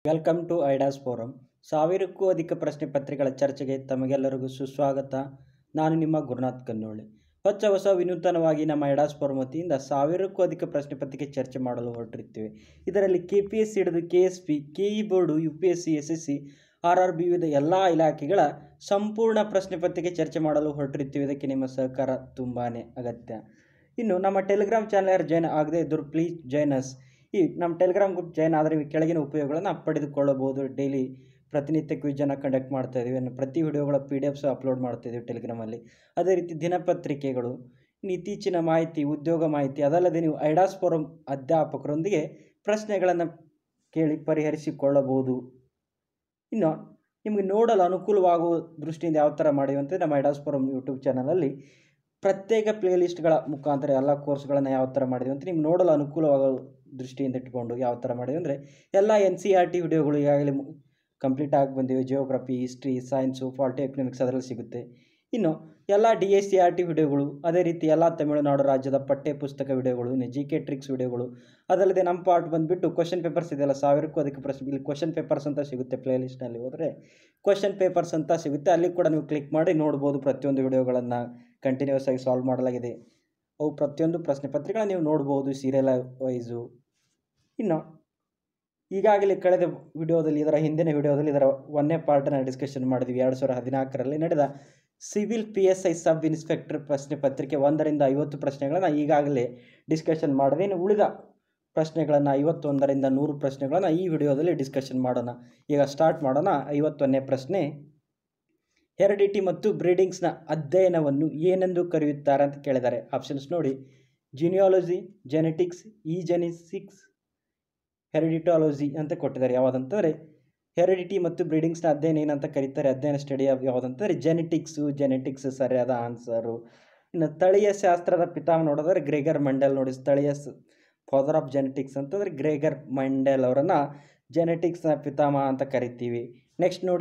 welcome to ಐಡಾಸ್ forum ಸಾವಿರಕ್ಕೂ ಅಧಿಕ ಪ್ರಶ್ನೆ ಪತ್ರಿಕೆಗಳ ಚರ್ಚೆಗೆ ತಮಗೆಲ್ಲರಿಗೂ ಸುಸ್ವಾಗತ ನಾನು ನಿಮ್ಮ ಗುರುನಾಥ್ ಕನ್ನೋಳಿ ಹೊಸ ಹೊಸ ವಿನೂತನವಾಗಿ ನಮ್ಮ ಐಡಾಸ್ ಫೋರಂ ವತಿಯಿಂದ ಸಾವಿರಕ್ಕೂ ಅಧಿಕ ಪ್ರಶ್ನೆ ಪತ್ರಿಕೆ ಚರ್ಚೆ ಮಾಡಲು ಹೊರಟಿರುತ್ತೇವೆ ಇದರಲ್ಲಿ ಕೆ ಪಿ ಎಸ್ ಸಿ ಹಿಡಿದು K S P K E board U P S C S S C R R B ವಿವಿಧ ಎಲ್ಲ ಇಲಾಖೆಗಳ ಸಂಪೂರ್ಣ ಪ್ರಶ್ನೆ ಪತ್ರಿಕೆ ಚರ್ಚೆ ಮಾಡಲು ಹೊರಟಿರುತ್ತೇವೆ ಇದಕ್ಕೆ ನಿಮ್ಮ ಸಹಕಾರ ತುಂಬಾ ಅಗತ್ಯ ಇನ್ನು ನಮ್ಮ ಟೆಲಿಗ್ರಾಮ್ ಚಾನಲ್ ಯಾರು ಜಾಯ್ನ್ ಆಗದೇ ಇದ್ದರು ಪ್ಲೀಸ್ ಜಾಯ್ನ್ ಅಸ್ ಈ ನಮ್ಮ ಟೆಲಿಗ್ರಾಮ್ ಗ್ರೂಪ್ ಜಾಯ್ನ್ ಆದರೆ ಈ ಕೆಳಗಿನ ಉಪಯೋಗಗಳನ್ನು ಪಡೆದುಕೊಳ್ಳಬಹುದು ಡೈಲಿ ಪ್ರತಿನಿತ್ಯ ಕ್ವಿಜನ್ನು ಕಂಡಕ್ಟ್ ಮಾಡ್ತಾ ಇದ್ದೀವಿ ಇನ್ನು ಪ್ರತಿ ವಿಡಿಯೋಗಳ ಪಿ ಡಿ ಎಫ್ಸ್ ಅಪ್ಲೋಡ್ ಮಾಡ್ತಾ ಇದ್ದೀವಿ ಟೆಲಿಗ್ರಾಮಲ್ಲಿ ಅದೇ ರೀತಿ ದಿನಪತ್ರಿಕೆಗಳು ಇನ್ನು ಇತ್ತೀಚಿನ ಮಾಹಿತಿ ಉದ್ಯೋಗ ಮಾಹಿತಿ ಅದಲ್ಲದೆ ನೀವು ಐಡಾಸ್ ಫೋರಂ ಅಧ್ಯಾಪಕರೊಂದಿಗೆ ಪ್ರಶ್ನೆಗಳನ್ನು ಕೇಳಿ ಪರಿಹರಿಸಿಕೊಳ್ಳಬಹುದು ಇನ್ನು ನಿಮಗೆ ನೋಡಲು ಅನುಕೂಲವಾಗುವ ದೃಷ್ಟಿಯಿಂದ ಯಾವ ಥರ ಮಾಡಿವೆ ಅಂತ ನಮ್ಮ ಐಡಾಸ್ ಫೋರಂ ಯೂಟ್ಯೂಬ್ ಚಾನಲಲ್ಲಿ ಪ್ರತ್ಯೇಕ ಪ್ಲೇಲಿಸ್ಟ್ಗಳ ಮುಖಾಂತರ ಎಲ್ಲ ಕೋರ್ಸ್ಗಳನ್ನು ಯಾವ ಥರ ಮಾಡಿದ್ವಿ ಅಂತ ನಿಮ್ಗೆ ನೋಡಲು ಅನುಕೂಲವಾಗೋ ದೃಷ್ಟಿಯಿಂದ ಇಟ್ಕೊಂಡು ಯಾವ ಥರ ಮಾಡಿದ್ವಿ ಅಂದರೆ ಎಲ್ಲ ಎನ್ ಸಿ ಆರ್ ಟಿ ವಿಡಿಯೋಗಳು ಈಗಾಗಲೇ ಕಂಪ್ಲೀಟ್ ಆಗಿ ಬಂದಿವೆ geography history science polity economics ಅದರಲ್ಲಿ ಸಿಗುತ್ತೆ ಇನ್ನು ಎಲ್ಲ D S C R T ವಿಡಿಯೋಗಳು ಅದೇ ರೀತಿ ಎಲ್ಲ ತಮಿಳುನಾಡು ರಾಜ್ಯದ ಪಠ್ಯ ಪುಸ್ತಕ ವಿಡಿಯೋಗಳು ಇನ್ನು ಜಿ ಕೆ ಟ್ರಿಕ್ಸ್ ವಿಡಿಯೋಗಳು ಅದಲ್ಲದೆ ನಮ್ಮ ಪಾರ್ಟ್ ಬಂದುಬಿಟ್ಟು ಕ್ವಶನ್ ಪೇಪರ್ಸ್ ಇದೆಯಲ್ಲ ಸಾವಿರಕ್ಕೂ ಅದಕ್ಕೆ ಪ್ರಶ್ನೆ ಇಲ್ಲಿ ಕ್ವಶನ್ ಪೇಪರ್ಸ್ ಅಂತ ಸಿಗುತ್ತೆ ಪ್ಲೇಲಿಸ್ಟ್ನಲ್ಲಿ ಹೋದರೆ ಕ್ವಶನ್ ಪೇಪರ್ಸ್ ಅಂತ ಸಿಗುತ್ತೆ ಅಲ್ಲಿ ಕೂಡ ನೀವು ಕ್ಲಿಕ್ ಮಾಡಿ ನೋಡ್ಬೋದು ಪ್ರತಿಯೊಂದು ವಿಡಿಯೋಗಳನ್ನು ಕಂಟಿನ್ಯೂಸ್ ಆಗಿ ಸಾಲ್ವ್ ಮಾಡಲಾಗಿದೆ ಅವು ಪ್ರತಿಯೊಂದು ಪ್ರಶ್ನೆ ಪತ್ರಿಕೆಗಳನ್ನ ನೀವು ನೋಡ್ಬೋದು ಸೀರಿಯಲ್ ವೈಸು ಇನ್ನು ಈಗಾಗಲೇ ಕಳೆದ ವಿಡಿಯೋದಲ್ಲಿ ಇದರ ಹಿಂದಿನ ವಿಡಿಯೋದಲ್ಲಿ ಇದರ ಒಂದನೇ ಪಾರ್ಟನ್ನು ಡಿಸ್ಕಷನ್ ಮಾಡಿದ್ವಿ ಎರಡು ಸಾವಿರದ ಹದಿನಾಲ್ಕರಲ್ಲಿ ನಡೆದ civil P S I sub inspector ಪ್ರಶ್ನೆ ಪತ್ರಿಕೆ ಒಂದರಿಂದ ಐವತ್ತು ಪ್ರಶ್ನೆಗಳನ್ನು ಈಗಾಗಲೇ ಡಿಸ್ಕಷನ್ ಮಾಡಿದೆ ಇನ್ನು ಉಳಿದ ಪ್ರಶ್ನೆಗಳನ್ನು ಐವತ್ತೊಂದರಿಂದ ನೂರು ಪ್ರಶ್ನೆಗಳನ್ನು ಈ ವಿಡಿಯೋದಲ್ಲಿ ಡಿಸ್ಕಷನ್ ಮಾಡೋಣ ಈಗ ಸ್ಟಾರ್ಟ್ ಮಾಡೋಣ ಐವತ್ತೊಂದನೇ ಪ್ರಶ್ನೆ ಹೆರಿಡಿಟಿ ಮತ್ತು ಬ್ರೀಡಿಂಗ್ಸ್ನ ಅಧ್ಯಯನವನ್ನು ಏನೆಂದು ಕರೆಯುತ್ತಾರೆ ಅಂತ ಕೇಳಿದ್ದಾರೆ ಆಪ್ಷನ್ಸ್ ನೋಡಿ ಜಿನಿಯಾಲಜಿ ಜೆನೆಟಿಕ್ಸ್ ಈ ಜೆನೆಸಿಕ್ಸ್ ಹೆರಿಡಿಟಾಲಜಿ ಅಂತ ಕೊಟ್ಟಿದ್ದಾರೆ ಯಾವುದಂತಂದರೆ ಹೆರಿಡಿಟಿ ಮತ್ತು ಬ್ರೀಡಿಂಗ್ಸ್ನ ಅಧ್ಯಯನ ಏನಂತ ಕರೀತಾರೆ ಅಧ್ಯಯನ ಸ್ಟಡಿ ಯಾವುದಂತಂದರೆ ಜೆನೆಟಿಕ್ಸು ಜೆನೆಟಿಕ್ಸ್ ಸರಿಯಾದ ಆನ್ಸರು ಇನ್ನು ತಳಿಯ ಶಾಸ್ತ್ರದ ಪಿತಾಮ ನೋಡಿದ್ರೆ ಗ್ರೇಗರ್ ಮಂಡಲ್ ನೋಡಿ ಸ್ಥಳೀಯ ಫಾದರ್ ಆಫ್ ಜೆನೆಟಿಕ್ಸ್ ಅಂತಂದರೆ ಗ್ರೇಗರ್ ಮಂಡಲ್ ಅವರನ್ನು ಜೆನೆಟಿಕ್ಸ್ನ ಪಿತಾಮಹ ಅಂತ ಕರಿತೀವಿ ನೆಕ್ಸ್ಟ್ ನೋಡಿ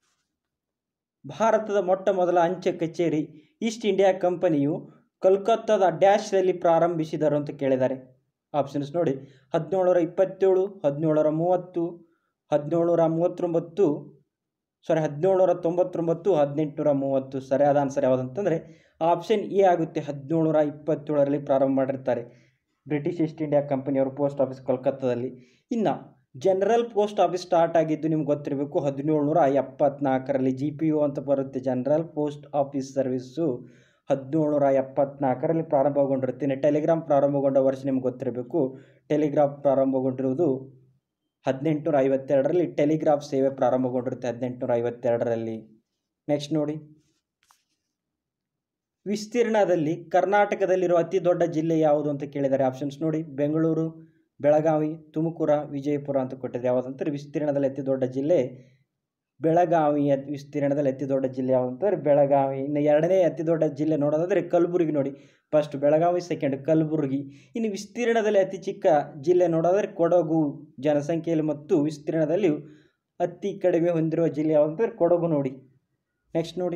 ಭಾರತದ ಮೊಟ್ಟ ಮೊದಲ ಅಂಚೆ ಕಚೇರಿ ಈಸ್ಟ್ ಇಂಡಿಯಾ ಕಂಪನಿಯು ಕೋಲ್ಕತ್ತಾದ ಡ್ಯಾಶ್ನಲ್ಲಿ ಪ್ರಾರಂಭಿಸಿದರು ಅಂತ ಕೇಳಿದ್ದಾರೆ ಆಪ್ಷನ್ಸ್ ನೋಡಿ ಹದಿನೇಳರ ಇಪ್ಪತ್ತೇಳು ಹದಿನೇಳರ ಮೂವತ್ತು ಹದಿನೇಳುನೂರ ಮೂವತ್ತೊಂಬತ್ತು ಸಾರಿ ಹದಿನೇಳುನೂರ ತೊಂಬತ್ತೊಂಬತ್ತು ಹದಿನೆಂಟುನೂರ ಮೂವತ್ತು ಸರಿಯಾದ ಆನ್ಸರ್ ಯಾವುದಂತಂದರೆ ಆಪ್ಷನ್ ಎ ಆಗುತ್ತೆ ಹದಿನೇಳುನೂರ ಇಪ್ಪತ್ತೇಳರಲ್ಲಿ ಪ್ರಾರಂಭ ಮಾಡಿರ್ತಾರೆ ಬ್ರಿಟಿಷ್ ಈಸ್ಟ್ ಇಂಡಿಯಾ ಕಂಪನಿಯವರು ಪೋಸ್ಟ್ ಆಫೀಸ್ ಕೋಲ್ಕತ್ತಾದಲ್ಲಿ ಇನ್ನು ಜನರಲ್ ಪೋಸ್ಟ್ ಆಫೀಸ್ ಸ್ಟಾರ್ಟ್ ಆಗಿದ್ದು ನಿಮ್ಗೆ ಗೊತ್ತಿರಬೇಕು ಹದಿನೇಳುನೂರ ಎಪ್ಪತ್ನಾಲ್ಕರಲ್ಲಿ ಜಿ ಪಿ ಯು ಅಂತ ಬರುತ್ತೆ ಜನರಲ್ ಪೋಸ್ಟ್ ಆಫೀಸ್ ಸರ್ವಿಸ್ಸು ಹದಿನೇಳುನೂರ ಎಪ್ಪತ್ನಾಲ್ಕರಲ್ಲಿ ಪ್ರಾರಂಭಗೊಂಡಿರುತ್ತೆ ಇನ್ನು ಟೆಲಿಗ್ರಾಮ್ ಪ್ರಾರಂಭಗೊಂಡ ವರ್ಷ ನಿಮ್ಗೆ ಗೊತ್ತಿರಬೇಕು ಟೆಲಿಗ್ರಾಫ್ ಪ್ರಾರಂಭಗೊಂಡಿರುವುದು ಹದಿನೆಂಟುನೂರ ಐವತ್ತೆರಡರಲ್ಲಿ ಟೆಲಿಗ್ರಾಫ್ ಸೇವೆ ಪ್ರಾರಂಭಗೊಂಡಿರುತ್ತೆ ಹದಿನೆಂಟುನೂರ ಐವತ್ತೆರಡರಲ್ಲಿ ನೆಕ್ಸ್ಟ್ ನೋಡಿ ವಿಸ್ತೀರ್ಣದಲ್ಲಿ ಕರ್ನಾಟಕದಲ್ಲಿರುವ ಅತಿ ದೊಡ್ಡ ಜಿಲ್ಲೆ ಯಾವುದು ಅಂತ ಕೇಳಿದ್ದಾರೆ ಆಪ್ಷನ್ಸ್ ನೋಡಿ ಬೆಂಗಳೂರು ಬೆಳಗಾವಿ ತುಮಕೂರು ವಿಜಯಪುರ ಅಂತ ಕೊಟ್ಟಿದ್ದಾರೆ ಯಾವುದಂತಾರೆ ವಿಸ್ತೀರ್ಣದಲ್ಲಿ ಅತಿ ದೊಡ್ಡ ಜಿಲ್ಲೆ ಬೆಳಗಾವಿ ವಿಸ್ತೀರ್ಣದಲ್ಲಿ ಅತಿ ದೊಡ್ಡ ಜಿಲ್ಲೆ ಯಾವುದಂತಂದರೆ ಬೆಳಗಾವಿ ಇನ್ನು ಎರಡನೇ ಅತಿ ದೊಡ್ಡ ಜಿಲ್ಲೆ ನೋಡೋದಾದರೆ ಕಲಬುರಗಿ ನೋಡಿ ಫಸ್ಟ್ ಬೆಳಗಾವಿ ಸೆಕೆಂಡ್ ಕಲಬುರಗಿ ಇನ್ನು ವಿಸ್ತೀರ್ಣದಲ್ಲಿ ಅತಿ ಚಿಕ್ಕ ಜಿಲ್ಲೆ ನೋಡೋದಾದರೆ ಕೊಡಗು ಜನಸಂಖ್ಯೆಯಲ್ಲಿ ಮತ್ತು ವಿಸ್ತೀರ್ಣದಲ್ಲಿ ಅತಿ ಕಡಿಮೆ ಹೊಂದಿರುವ ಜಿಲ್ಲೆ ಯಾವುದಂತಂದರೆ ಕೊಡಗು ನೋಡಿ ನೆಕ್ಸ್ಟ್ ನೋಡಿ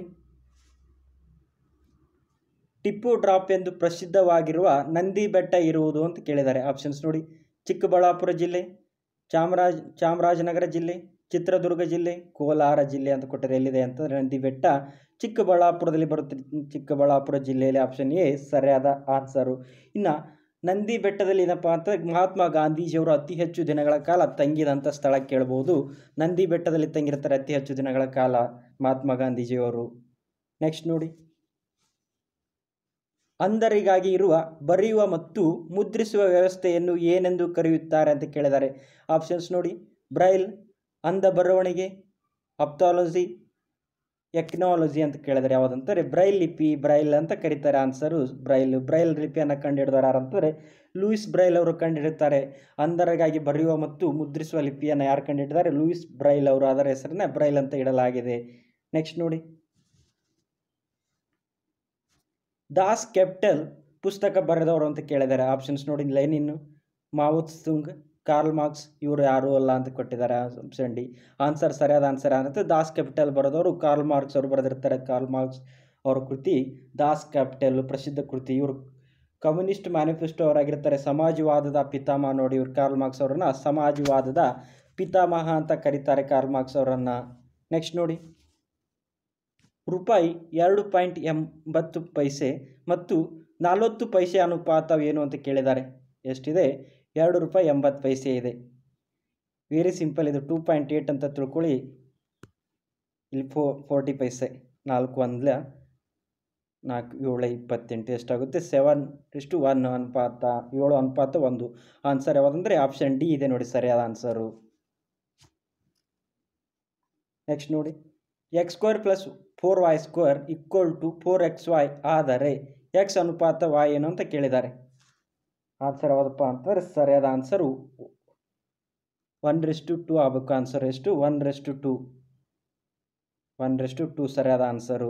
ಟಿಪ್ಪು ಡ್ರಾಪ್ ಎಂದು ಪ್ರಸಿದ್ಧವಾಗಿರುವ ನಂದಿ ಬೆಟ್ಟ ಇರುವುದು ಅಂತ ಕೇಳಿದ್ದಾರೆ ಆಪ್ಷನ್ಸ್ ನೋಡಿ ಚಿಕ್ಕಬಳ್ಳಾಪುರ ಜಿಲ್ಲೆ ಚಾಮರಾಜ ಚಾಮರಾಜನಗರ ಜಿಲ್ಲೆ ಚಿತ್ರದುರ್ಗ ಜಿಲ್ಲೆ ಕೋಲಾರ ಜಿಲ್ಲೆ ಅಂತ ಕೊಟ್ಟರೆ ಎಲ್ಲಿದೆ ಅಂತಂದರೆ ನಂದಿ ಬೆಟ್ಟ ಚಿಕ್ಕಬಳ್ಳಾಪುರದಲ್ಲಿ ಬರುತ್ತೆ ಚಿಕ್ಕಬಳ್ಳಾಪುರ ಜಿಲ್ಲೆಯಲ್ಲಿ ಆಪ್ಷನ್ ಎ ಸರಿಯಾದ ಆನ್ಸರು ಇನ್ನು ನಂದಿ ಬೆಟ್ಟದಲ್ಲಿ ಏನಪ್ಪ ಅಂತಂದರೆ ಮಹಾತ್ಮ ಗಾಂಧೀಜಿಯವರು ಅತಿ ಹೆಚ್ಚು ದಿನಗಳ ಕಾಲ ತಂಗಿದಂಥ ಸ್ಥಳ ಕೇಳ್ಬೋದು ನಂದಿ ಬೆಟ್ಟದಲ್ಲಿ ತಂಗಿರ್ತಾರೆ ಅತಿ ಹೆಚ್ಚು ದಿನಗಳ ಕಾಲ ಮಹಾತ್ಮ ಗಾಂಧೀಜಿಯವರು ನೆಕ್ಸ್ಟ್ ನೋಡಿ ಅಂಧರಿಗಾಗಿ ಇರುವ ಬರೆಯುವ ಮತ್ತು ಮುದ್ರಿಸುವ ವ್ಯವಸ್ಥೆಯನ್ನು ಏನೆಂದು ಕರೆಯುತ್ತಾರೆ ಅಂತ ಕೇಳಿದ್ದಾರೆ ಆಪ್ಷನ್ಸ್ ನೋಡಿ ಬ್ರೈಲ್ ಅಂಧ ಬರವಣಿಗೆ ಅಪ್ತಾಲಜಿ ಎಕ್ನಾಲಜಿ ಅಂತ ಕೇಳಿದರೆ ಯಾವುದಂತಾರೆ ಬ್ರೈಲ್ ಲಿಪಿ ಬ್ರೈಲ್ ಅಂತ ಕರೀತಾರೆ ಆನ್ಸರು ಬ್ರೈಲ್ ಬ್ರೈಲ್ ಲಿಪಿಯನ್ನು ಕಂಡುಹಿಡಿದವರು ಯಾರಂತಂದರೆ ಲೂಯಿಸ್ ಬ್ರೈಲ್ ಅವರು ಕಂಡುಹಿಡಿತಾರೆ ಅಂಧರಿಗಾಗಿ ಬರೆಯುವ ಮತ್ತು ಮುದ್ರಿಸುವ ಲಿಪಿಯನ್ನು ಯಾರು ಕಂಡುಹಿಡಿದಾರೆ ಲೂಯಿಸ್ ಬ್ರೈಲ್ ಅವರು ಅದರ ಹೆಸರನ್ನ ಬ್ರೈಲ್ ಅಂತ ಇಡಲಾಗಿದೆ ನೆಕ್ಸ್ಟ್ ನೋಡಿ ದಾಸ್ ಕ್ಯಾಪಿಟಲ್ ಪುಸ್ತಕ ಬರೆದವರು ಅಂತ ಕೇಳಿದ್ದಾರೆ ಆಪ್ಷನ್ಸ್ ನೋಡಿ ಲೈನಿನ್ನು ಮಾವುತ್ ಸುಂಗ್ ಕಾರ್ಲ್ ಮಾರ್ಕ್ಸ್ ಇವರು ಯಾರು ಅಲ್ಲ ಅಂತ ಕೊಟ್ಟಿದ್ದಾರೆ ಆಪ್ಷನ್ ಡಿ ಆನ್ಸರ್ ಸರಿಯಾದ ಆನ್ಸರ್ ಆಗುತ್ತೆ ದಾಸ್ ಕ್ಯಾಪಿಟಲ್ ಬರೆದವರು ಕಾರ್ಲ್ ಮಾರ್ಕ್ಸ್ ಅವರು ಬರೆದಿರ್ತಾರೆ ಕಾರ್ಲ್ ಮಾರ್ಕ್ಸ್ ಅವರ ಕೃತಿ ದಾಸ್ ಕ್ಯಾಪಿಟಲ್ ಪ್ರಸಿದ್ಧ ಕೃತಿ ಇವರು ಕಮ್ಯುನಿಸ್ಟ್ ಮ್ಯಾನಿಫೆಸ್ಟೋ ಅವರಾಗಿರ್ತಾರೆ ಸಮಾಜವಾದದ ಪಿತಾಮಹ ನೋಡಿ ಇವರು ಕಾರ್ಲ್ ಮಾರ್ಕ್ಸ್ ಅವರನ್ನ ಸಮಾಜವಾದದ ಪಿತಾಮಹ ಅಂತ ಕರೀತಾರೆ ಕಾರ್ಲ್ ಮಾರ್ಕ್ಸ್ ಅವರನ್ನು ನೆಕ್ಸ್ಟ್ ನೋಡಿ ರೂಪಾಯಿ ಎರಡು ಪಾಯಿಂಟ್ ಎಂಬತ್ತು ಪೈಸೆ ಮತ್ತು ನಲವತ್ತು ಪೈಸೆ ಅನುಪಾತವೇನು ಅಂತ ಕೇಳಿದ್ದಾರೆ ಎಷ್ಟಿದೆ ಎರಡು ರೂಪಾಯಿ ಎಂಬತ್ತು ಪೈಸೆ ಇದೆ ವೆರಿ ಸಿಂಪಲ್ ಇದು ಟೂ ಪಾಯಿಂಟ್ ಏಯ್ಟ್ ಅಂತ ತಿಳ್ಕೊಳ್ಳಿ ಇಲ್ಲಿ ಫೋ ಫೋರ್ಟಿ ಪೈಸೆ ನಾಲ್ಕು ಒಂದ್ಲ ನಾಲ್ಕು ಏಳು ಇಪ್ಪತ್ತೆಂಟು ಎಷ್ಟಾಗುತ್ತೆ ಸೆವೆನ್ ಇಷ್ಟು ಒನ್ ಅನುಪಾತ ಏಳು ಅನುಪಾತ ಒಂದು ಆನ್ಸರ್ ಯಾವುದಂದರೆ ಆಪ್ಷನ್ ಡಿ ಇದೆ ನೋಡಿ ಸರಿಯಾದ ಆನ್ಸರು ನೆಕ್ಸ್ಟ್ ನೋಡಿ X square plus four Y square equal to four X Y ಆದರೆ ಎಕ್ಸ್ ಅನುಪಾತ ವಾಯ್ ಏನು ಅಂತ ಕೇಳಿದ್ದಾರೆ ಆನ್ಸರ್ ಯಾವುದಪ್ಪ ಅಂತಂದರೆ ಸರಿಯಾದ ಆನ್ಸರು ಒನ್ ರೆಸ್ಟು ಟು ಆಗಬೇಕು ಆನ್ಸರ್ ಎಷ್ಟು one is to two one is to two ಸರಿಯಾದ ಆನ್ಸರು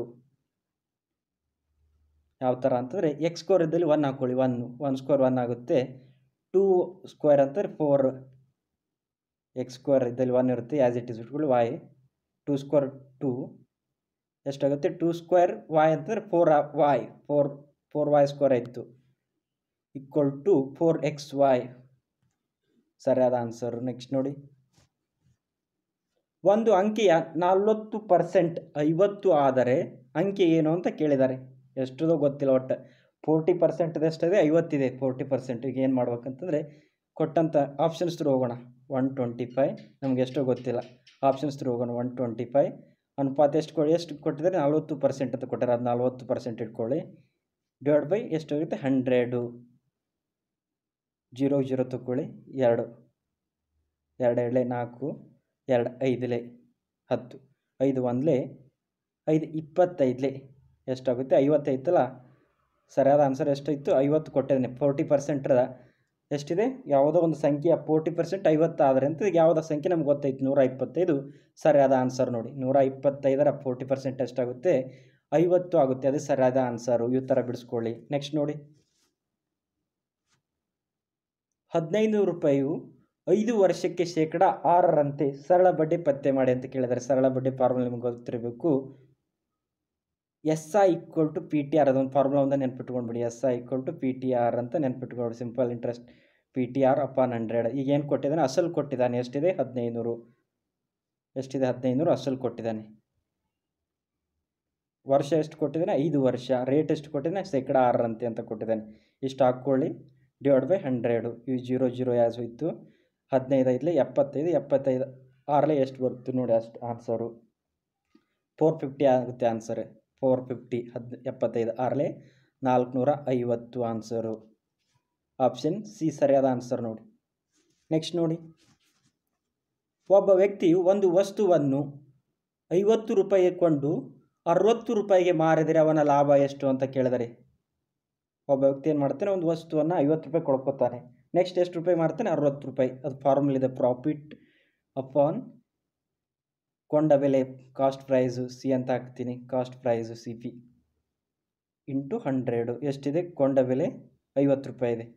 ಯಾವ ಥರ ಅಂತಂದರೆ ಎಕ್ಸ್ ಸ್ಕ್ವೇರ್ ಇದ್ದಲ್ಲಿ ಒನ್ ಹಾಕ್ಕೊಳ್ಳಿ ಒನ್ ಒನ್ ಸ್ಕ್ವೇರ್ ಒನ್ ಆಗುತ್ತೆ ಟೂ ಸ್ಕ್ವೇರ್ ಅಂತಂದರೆ ಫೋರ್ ಎಕ್ಸ್ ಸ್ಕ್ವೇರ್ ಇದ್ದಲ್ಲಿ ಒನ್ ಇರುತ್ತೆ ಆ್ಯಸ್ ಇಟ್ ಇಸ್ ಇಟ್ಕೊಳ್ಳಿ ವಾಯ್ ಟೂ ಸ್ಕ್ವೇರ್ ಟೂ ಎಷ್ಟಾಗುತ್ತೆ ಟೂ ಸ್ಕ್ವೇರ್ ವಾಯ್ ಅಂತಂದರೆ four Y four four Y square ಆಯಿತು equal to four X Y ಸರಿಯಾದ answer next ನೋಡಿ ಒಂದು ಅಂಕೆಯ ನಲವತ್ತು ಪರ್ಸೆಂಟ್ ಐವತ್ತು ಆದರೆ ಅಂಕೆ ಏನು ಅಂತ ಕೇಳಿದ್ದಾರೆ ಎಷ್ಟದೋ ಗೊತ್ತಿಲ್ಲ ಒಟ್ಟು ಫೋರ್ಟಿ ಪರ್ಸೆಂಟ್ ಎಷ್ಟಿದೆ ಐವತ್ತಿದೆ ಫೋರ್ಟಿ ಪರ್ಸೆಂಟ್ ಈಗ ಏನು ಮಾಡ್ಬೇಕಂತಂದರೆ ಕೊಟ್ಟಂಥ ಆಪ್ಷನ್ಸ್ ಥ್ರೂ ಹೋಗೋಣ ಒನ್ ಟ್ವೆಂಟಿ ಫೈ ನಮ್ಗೆ ಎಷ್ಟೋ ಗೊತ್ತಿಲ್ಲ ಆಪ್ಷನ್ಸ್ ಥ್ರೂ ಹೋಗೋಣ ಒನ್ ಟ್ವೆಂಟಿ ಫೈ ಅನುಪಾತ ಎಷ್ಟು ಕೊಡಿ ಎಷ್ಟು ಕೊಟ್ಟಿದ್ದಾರೆ ನಲ್ವತ್ತು ಪರ್ಸೆಂಟ್ ಅಂತ ಕೊಟ್ಟಾರೆ ಅದು ನಲ್ವತ್ತು ಪರ್ಸೆಂಟ್ ಇಟ್ಕೊಳ್ಳಿ ಡಿವೈಡ್ ಬೈ ಎಷ್ಟಾಗುತ್ತೆ ಹಂಡ್ರೆಡು ಜೀರೋ ಜೀರೋ ತಗೊಳ್ಳಿ ಎರಡು ಎರಡು ಎರಡಲೆ ನಾಲ್ಕು ಎರಡು ಐದಲೆ ಹತ್ತು ಐದು ಒಂದಲೇ ಐದು ಇಪ್ಪತ್ತೈದಲೇ ಎಷ್ಟಾಗುತ್ತೆ ಐವತ್ತೈತಲ್ಲ ಸರಿಯಾದ ಆನ್ಸರ್ ಎಷ್ಟಾಯಿತು ಐವತ್ತು ಕೊಟ್ಟಿದ್ದಾನೆ ಫೋರ್ಟಿ ಪರ್ಸೆಂಟ್ ಎಷ್ಟಿದೆ ಯಾವುದೋ ಒಂದು ಸಂಖ್ಯೆ ಫೋರ್ಟಿ ಪರ್ಸೆಂಟ್ ಐವತ್ತು ಆದರೆ ಅಂತ ಈಗ ಯಾವುದೋ ಸಂಖ್ಯೆ ನಮ್ಗೆ ಗೊತ್ತೈತೆ ನೂರ ಇಪ್ಪತ್ತೈದು ಸರಿಯಾದ ಆನ್ಸರ್ ನೋಡಿ ನೂರ ಇಪ್ಪತ್ತೈದರ ಫೋರ್ಟಿ ಪರ್ಸೆಂಟ್ ಎಷ್ಟಾಗುತ್ತೆ ಐವತ್ತು ಆಗುತ್ತೆ ಅದು ಸರಿಯಾದ ಆನ್ಸರು ಈ ಥರ ಬಿಡಿಸ್ಕೊಳ್ಳಿ ನೆಕ್ಸ್ಟ್ ನೋಡಿ ಹದಿನೈದು ರೂಪಾಯಿಯು ಐದು ವರ್ಷಕ್ಕೆ ಶೇಕಡ ಆರರಂತೆ ಸರಳ ಬಡ್ಡಿ ಪತ್ತೆ ಮಾಡಿ ಅಂತ ಕೇಳಿದ್ದಾರೆ ಸರಳ ಬಡ್ಡಿ ಫಾರ್ಮುಲಾ ನಿಮ್ಗೆ ಗೊತ್ತಿರಬೇಕು S I equal to P T R ಅದೊಂದು ಫಾರ್ಮುಲಾ ಒಂದು ನೆನ್ಪಿಟ್ಕೊಂಡ್ಬಿಡಿ S I equal to P T R ಅಂತ ನೆನ್ಪಿಟ್ಕೊಂಡು simple interest P T R upon hundred ಈಗ ಏನು ಕೊಟ್ಟಿದ್ದಾನೆ ಅಸಲು ಕೊಟ್ಟಿದ್ದಾನೆ ಎಷ್ಟಿದೆ ಹದಿನೈದುನೂರು ಎಷ್ಟಿದೆ ಹದಿನೈದುನೂರು ಅಸಲು ಕೊಟ್ಟಿದ್ದಾನೆ ವರ್ಷ ಎಷ್ಟು ಕೊಟ್ಟಿದ್ದಾನೆ ಐದು ವರ್ಷ ರೇಟ್ ಎಷ್ಟು ಕೊಟ್ಟಿದ್ದಾನೆ ಶೇಕಡ ಆರರಂತೆ ಅಂತ ಕೊಟ್ಟಿದ್ದಾನೆ ಇಷ್ಟು ಹಾಕ್ಕೊಳ್ಳಿ ಡಿವೈಡ್ ಬೈ ಹಂಡ್ರೆಡು ಇವು ಜೀರೋ ಜೀರೋ ಯಾಸ್ ಹೋಯ್ತು ಹದಿನೈದು ಐದಲೇ ಎಪ್ಪತ್ತೈದು ಎಪ್ಪತ್ತೈದು ಆರಲೇ ಎಷ್ಟು ಬರುತ್ತೆ ನೋಡಿ ಅಷ್ಟು ಆನ್ಸರು ಫೋರ್ ಫಿಫ್ಟಿ ಆಗುತ್ತೆ ಆನ್ಸರ್ ಫೋರ್ ಫಿಫ್ಟಿ ಹದ್ ಎಪ್ಪತ್ತೈದು ಆರಲೇ ನಾಲ್ಕುನೂರ ಐವತ್ತು ಆನ್ಸರು ಆಪ್ಷನ್ ಸಿ ಸರಿಯಾದ ಆನ್ಸರ್ ನೋಡಿ ನೆಕ್ಸ್ಟ್ ನೋಡಿ ಒಬ್ಬ ವ್ಯಕ್ತಿಯು ಒಂದು ವಸ್ತುವನ್ನು ಐವತ್ತು ರೂಪಾಯಿ ಕೊಂಡು ಅರವತ್ತು ರೂಪಾಯಿಗೆ ಮಾರಿದರೆ ಅವನ ಲಾಭ ಎಷ್ಟು ಅಂತ ಕೇಳಿದರೆ ಒಬ್ಬ ವ್ಯಕ್ತಿ ಏನು ಮಾಡ್ತಾನೆ ಒಂದು ವಸ್ತುವನ್ನು ಐವತ್ತು ರೂಪಾಯಿ ಕೊಡ್ಕೊತಾನೆ ನೆಕ್ಸ್ಟ್ ಎಷ್ಟು ರೂಪಾಯಿ ಮಾಡ್ತಾನೆ ಅರವತ್ತು ರೂಪಾಯಿ ಅದು ಫಾರ್ಮುಲ್ ಇದೆ ಪ್ರಾಫಿಟ್ ಅಪಾನ್ ಕೊಂಡ ಬೆಲೆ ಕಾಸ್ಟ್ ಪ್ರೈಸು ಸಿ ಅಂತ ಹಾಕ್ತೀನಿ cost price C P into hundred ಎಷ್ಟಿದೆ ಕೊಂಡ ಬೆಲೆ ಐವತ್ತು ರೂಪಾಯಿ ಇದೆ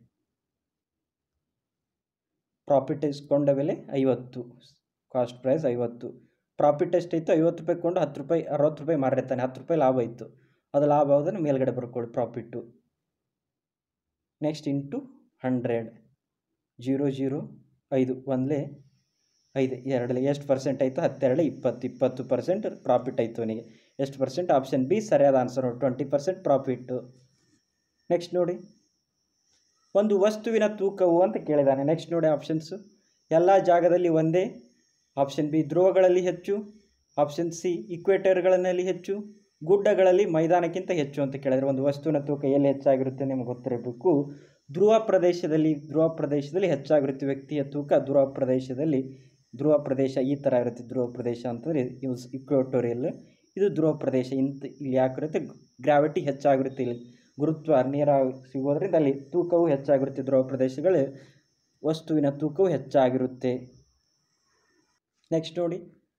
ಪ್ರಾಫಿಟ್ ಎಷ್ಟು ಕೊಂಡ ಬೆಲೆ ಐವತ್ತು ಕಾಸ್ಟ್ ಪ್ರೈಸ್ ಐವತ್ತು ಪ್ರಾಫಿಟ್ ಎಷ್ಟೈತು ಐವತ್ತು ರೂಪಾಯಿ ಕೊಂಡು ಹತ್ತು ರೂಪಾಯಿ ಅರವತ್ತು ರೂಪಾಯಿ ಮಾರಿರ್ತಾನೆ ಹತ್ತು ರೂಪಾಯಿ ಲಾಭ ಇತ್ತು ಅದು ಲಾಭ ಆಗೋದನ್ನು ಮೇಲ್ಗಡೆ ಬರ್ಕೊಳ್ಳಿ profit next into hundred zero zero ಐದು ಒಂದಲೇ ಐದು ಎರಡಲೆ ಎಷ್ಟು ಪರ್ಸೆಂಟ್ ಆಯಿತು ಹತ್ತೆರಡು ಇಪ್ಪತ್ತು ಇಪ್ಪತ್ತು ಪರ್ಸೆಂಟ್ ಪ್ರಾಫಿಟ್ ಆಯಿತು ಅವನಿಗೆ ಎಷ್ಟು ಪರ್ಸೆಂಟ್ ಆಪ್ಷನ್ ಬಿ ಸರಿಯಾದ ಆನ್ಸರ್ ನೋಡಿ ಟ್ವೆಂಟಿ ಪರ್ಸೆಂಟ್ ಪ್ರಾಫಿಟ್ಟು ನೆಕ್ಸ್ಟ್ ನೋಡಿ ಒಂದು ವಸ್ತುವಿನ ತೂಕವು ಅಂತ ಕೇಳಿದ್ದಾನೆ ನೆಕ್ಸ್ಟ್ ನೋಡಿ ಆಪ್ಷನ್ಸು ಎಲ್ಲ ಜಾಗದಲ್ಲಿ ಒಂದೇ ಆಪ್ಷನ್ ಬಿ ಧ್ರುವಗಳಲ್ಲಿ ಹೆಚ್ಚು ಆಪ್ಷನ್ ಸಿ ಇಕ್ವೇಟರ್ಗಳಲ್ಲಿ ಹೆಚ್ಚು ಗುಡ್ಡಗಳಲ್ಲಿ ಮೈದಾನಕ್ಕಿಂತ ಹೆಚ್ಚು ಅಂತ ಕೇಳಿದರೆ ಒಂದು ವಸ್ತುವಿನ ತೂಕ ಎಲ್ಲಿ ಹೆಚ್ಚಾಗಿರುತ್ತೆ ನಿಮಗೆ ಗೊತ್ತಿರಬೇಕು ಧ್ರುವ ಪ್ರದೇಶದಲ್ಲಿ ಧ್ರುವ ಪ್ರದೇಶದಲ್ಲಿ ಹೆಚ್ಚಾಗಿರುತ್ತೆ ವ್ಯಕ್ತಿಯ ತೂಕ ಧ್ರುವ ಪ್ರದೇಶದಲ್ಲಿ ಧ್ರುವ ಪ್ರದೇಶ ಈ ಥರ ಇರುತ್ತೆ ಧ್ರುವ ಪ್ರದೇಶ ಅಂತಂದರೆ ಯೂಸ್ ಇಕ್ವೇಟೋರಿಯಲ್ ಇದು ಧ್ರುವ ಪ್ರದೇಶ ಇಂತ ಇಲ್ಲಿ ಯಾಕಿರುತ್ತೆ ಗ್ರಾವಿಟಿ ಹೆಚ್ಚಾಗಿರುತ್ತೆ ಇಲ್ಲಿ ಗುರುತ್ವ ನೇರ ಸಿಗೋದ್ರಿಂದ ಅಲ್ಲಿ ತೂಕವು ಹೆಚ್ಚಾಗಿರುತ್ತೆ ಧ್ರುವ ಪ್ರದೇಶಗಳು ವಸ್ತುವಿನ ತೂಕವು ಹೆಚ್ಚಾಗಿರುತ್ತೆ ನೆಕ್ಸ್ಟ್ ನೋಡಿ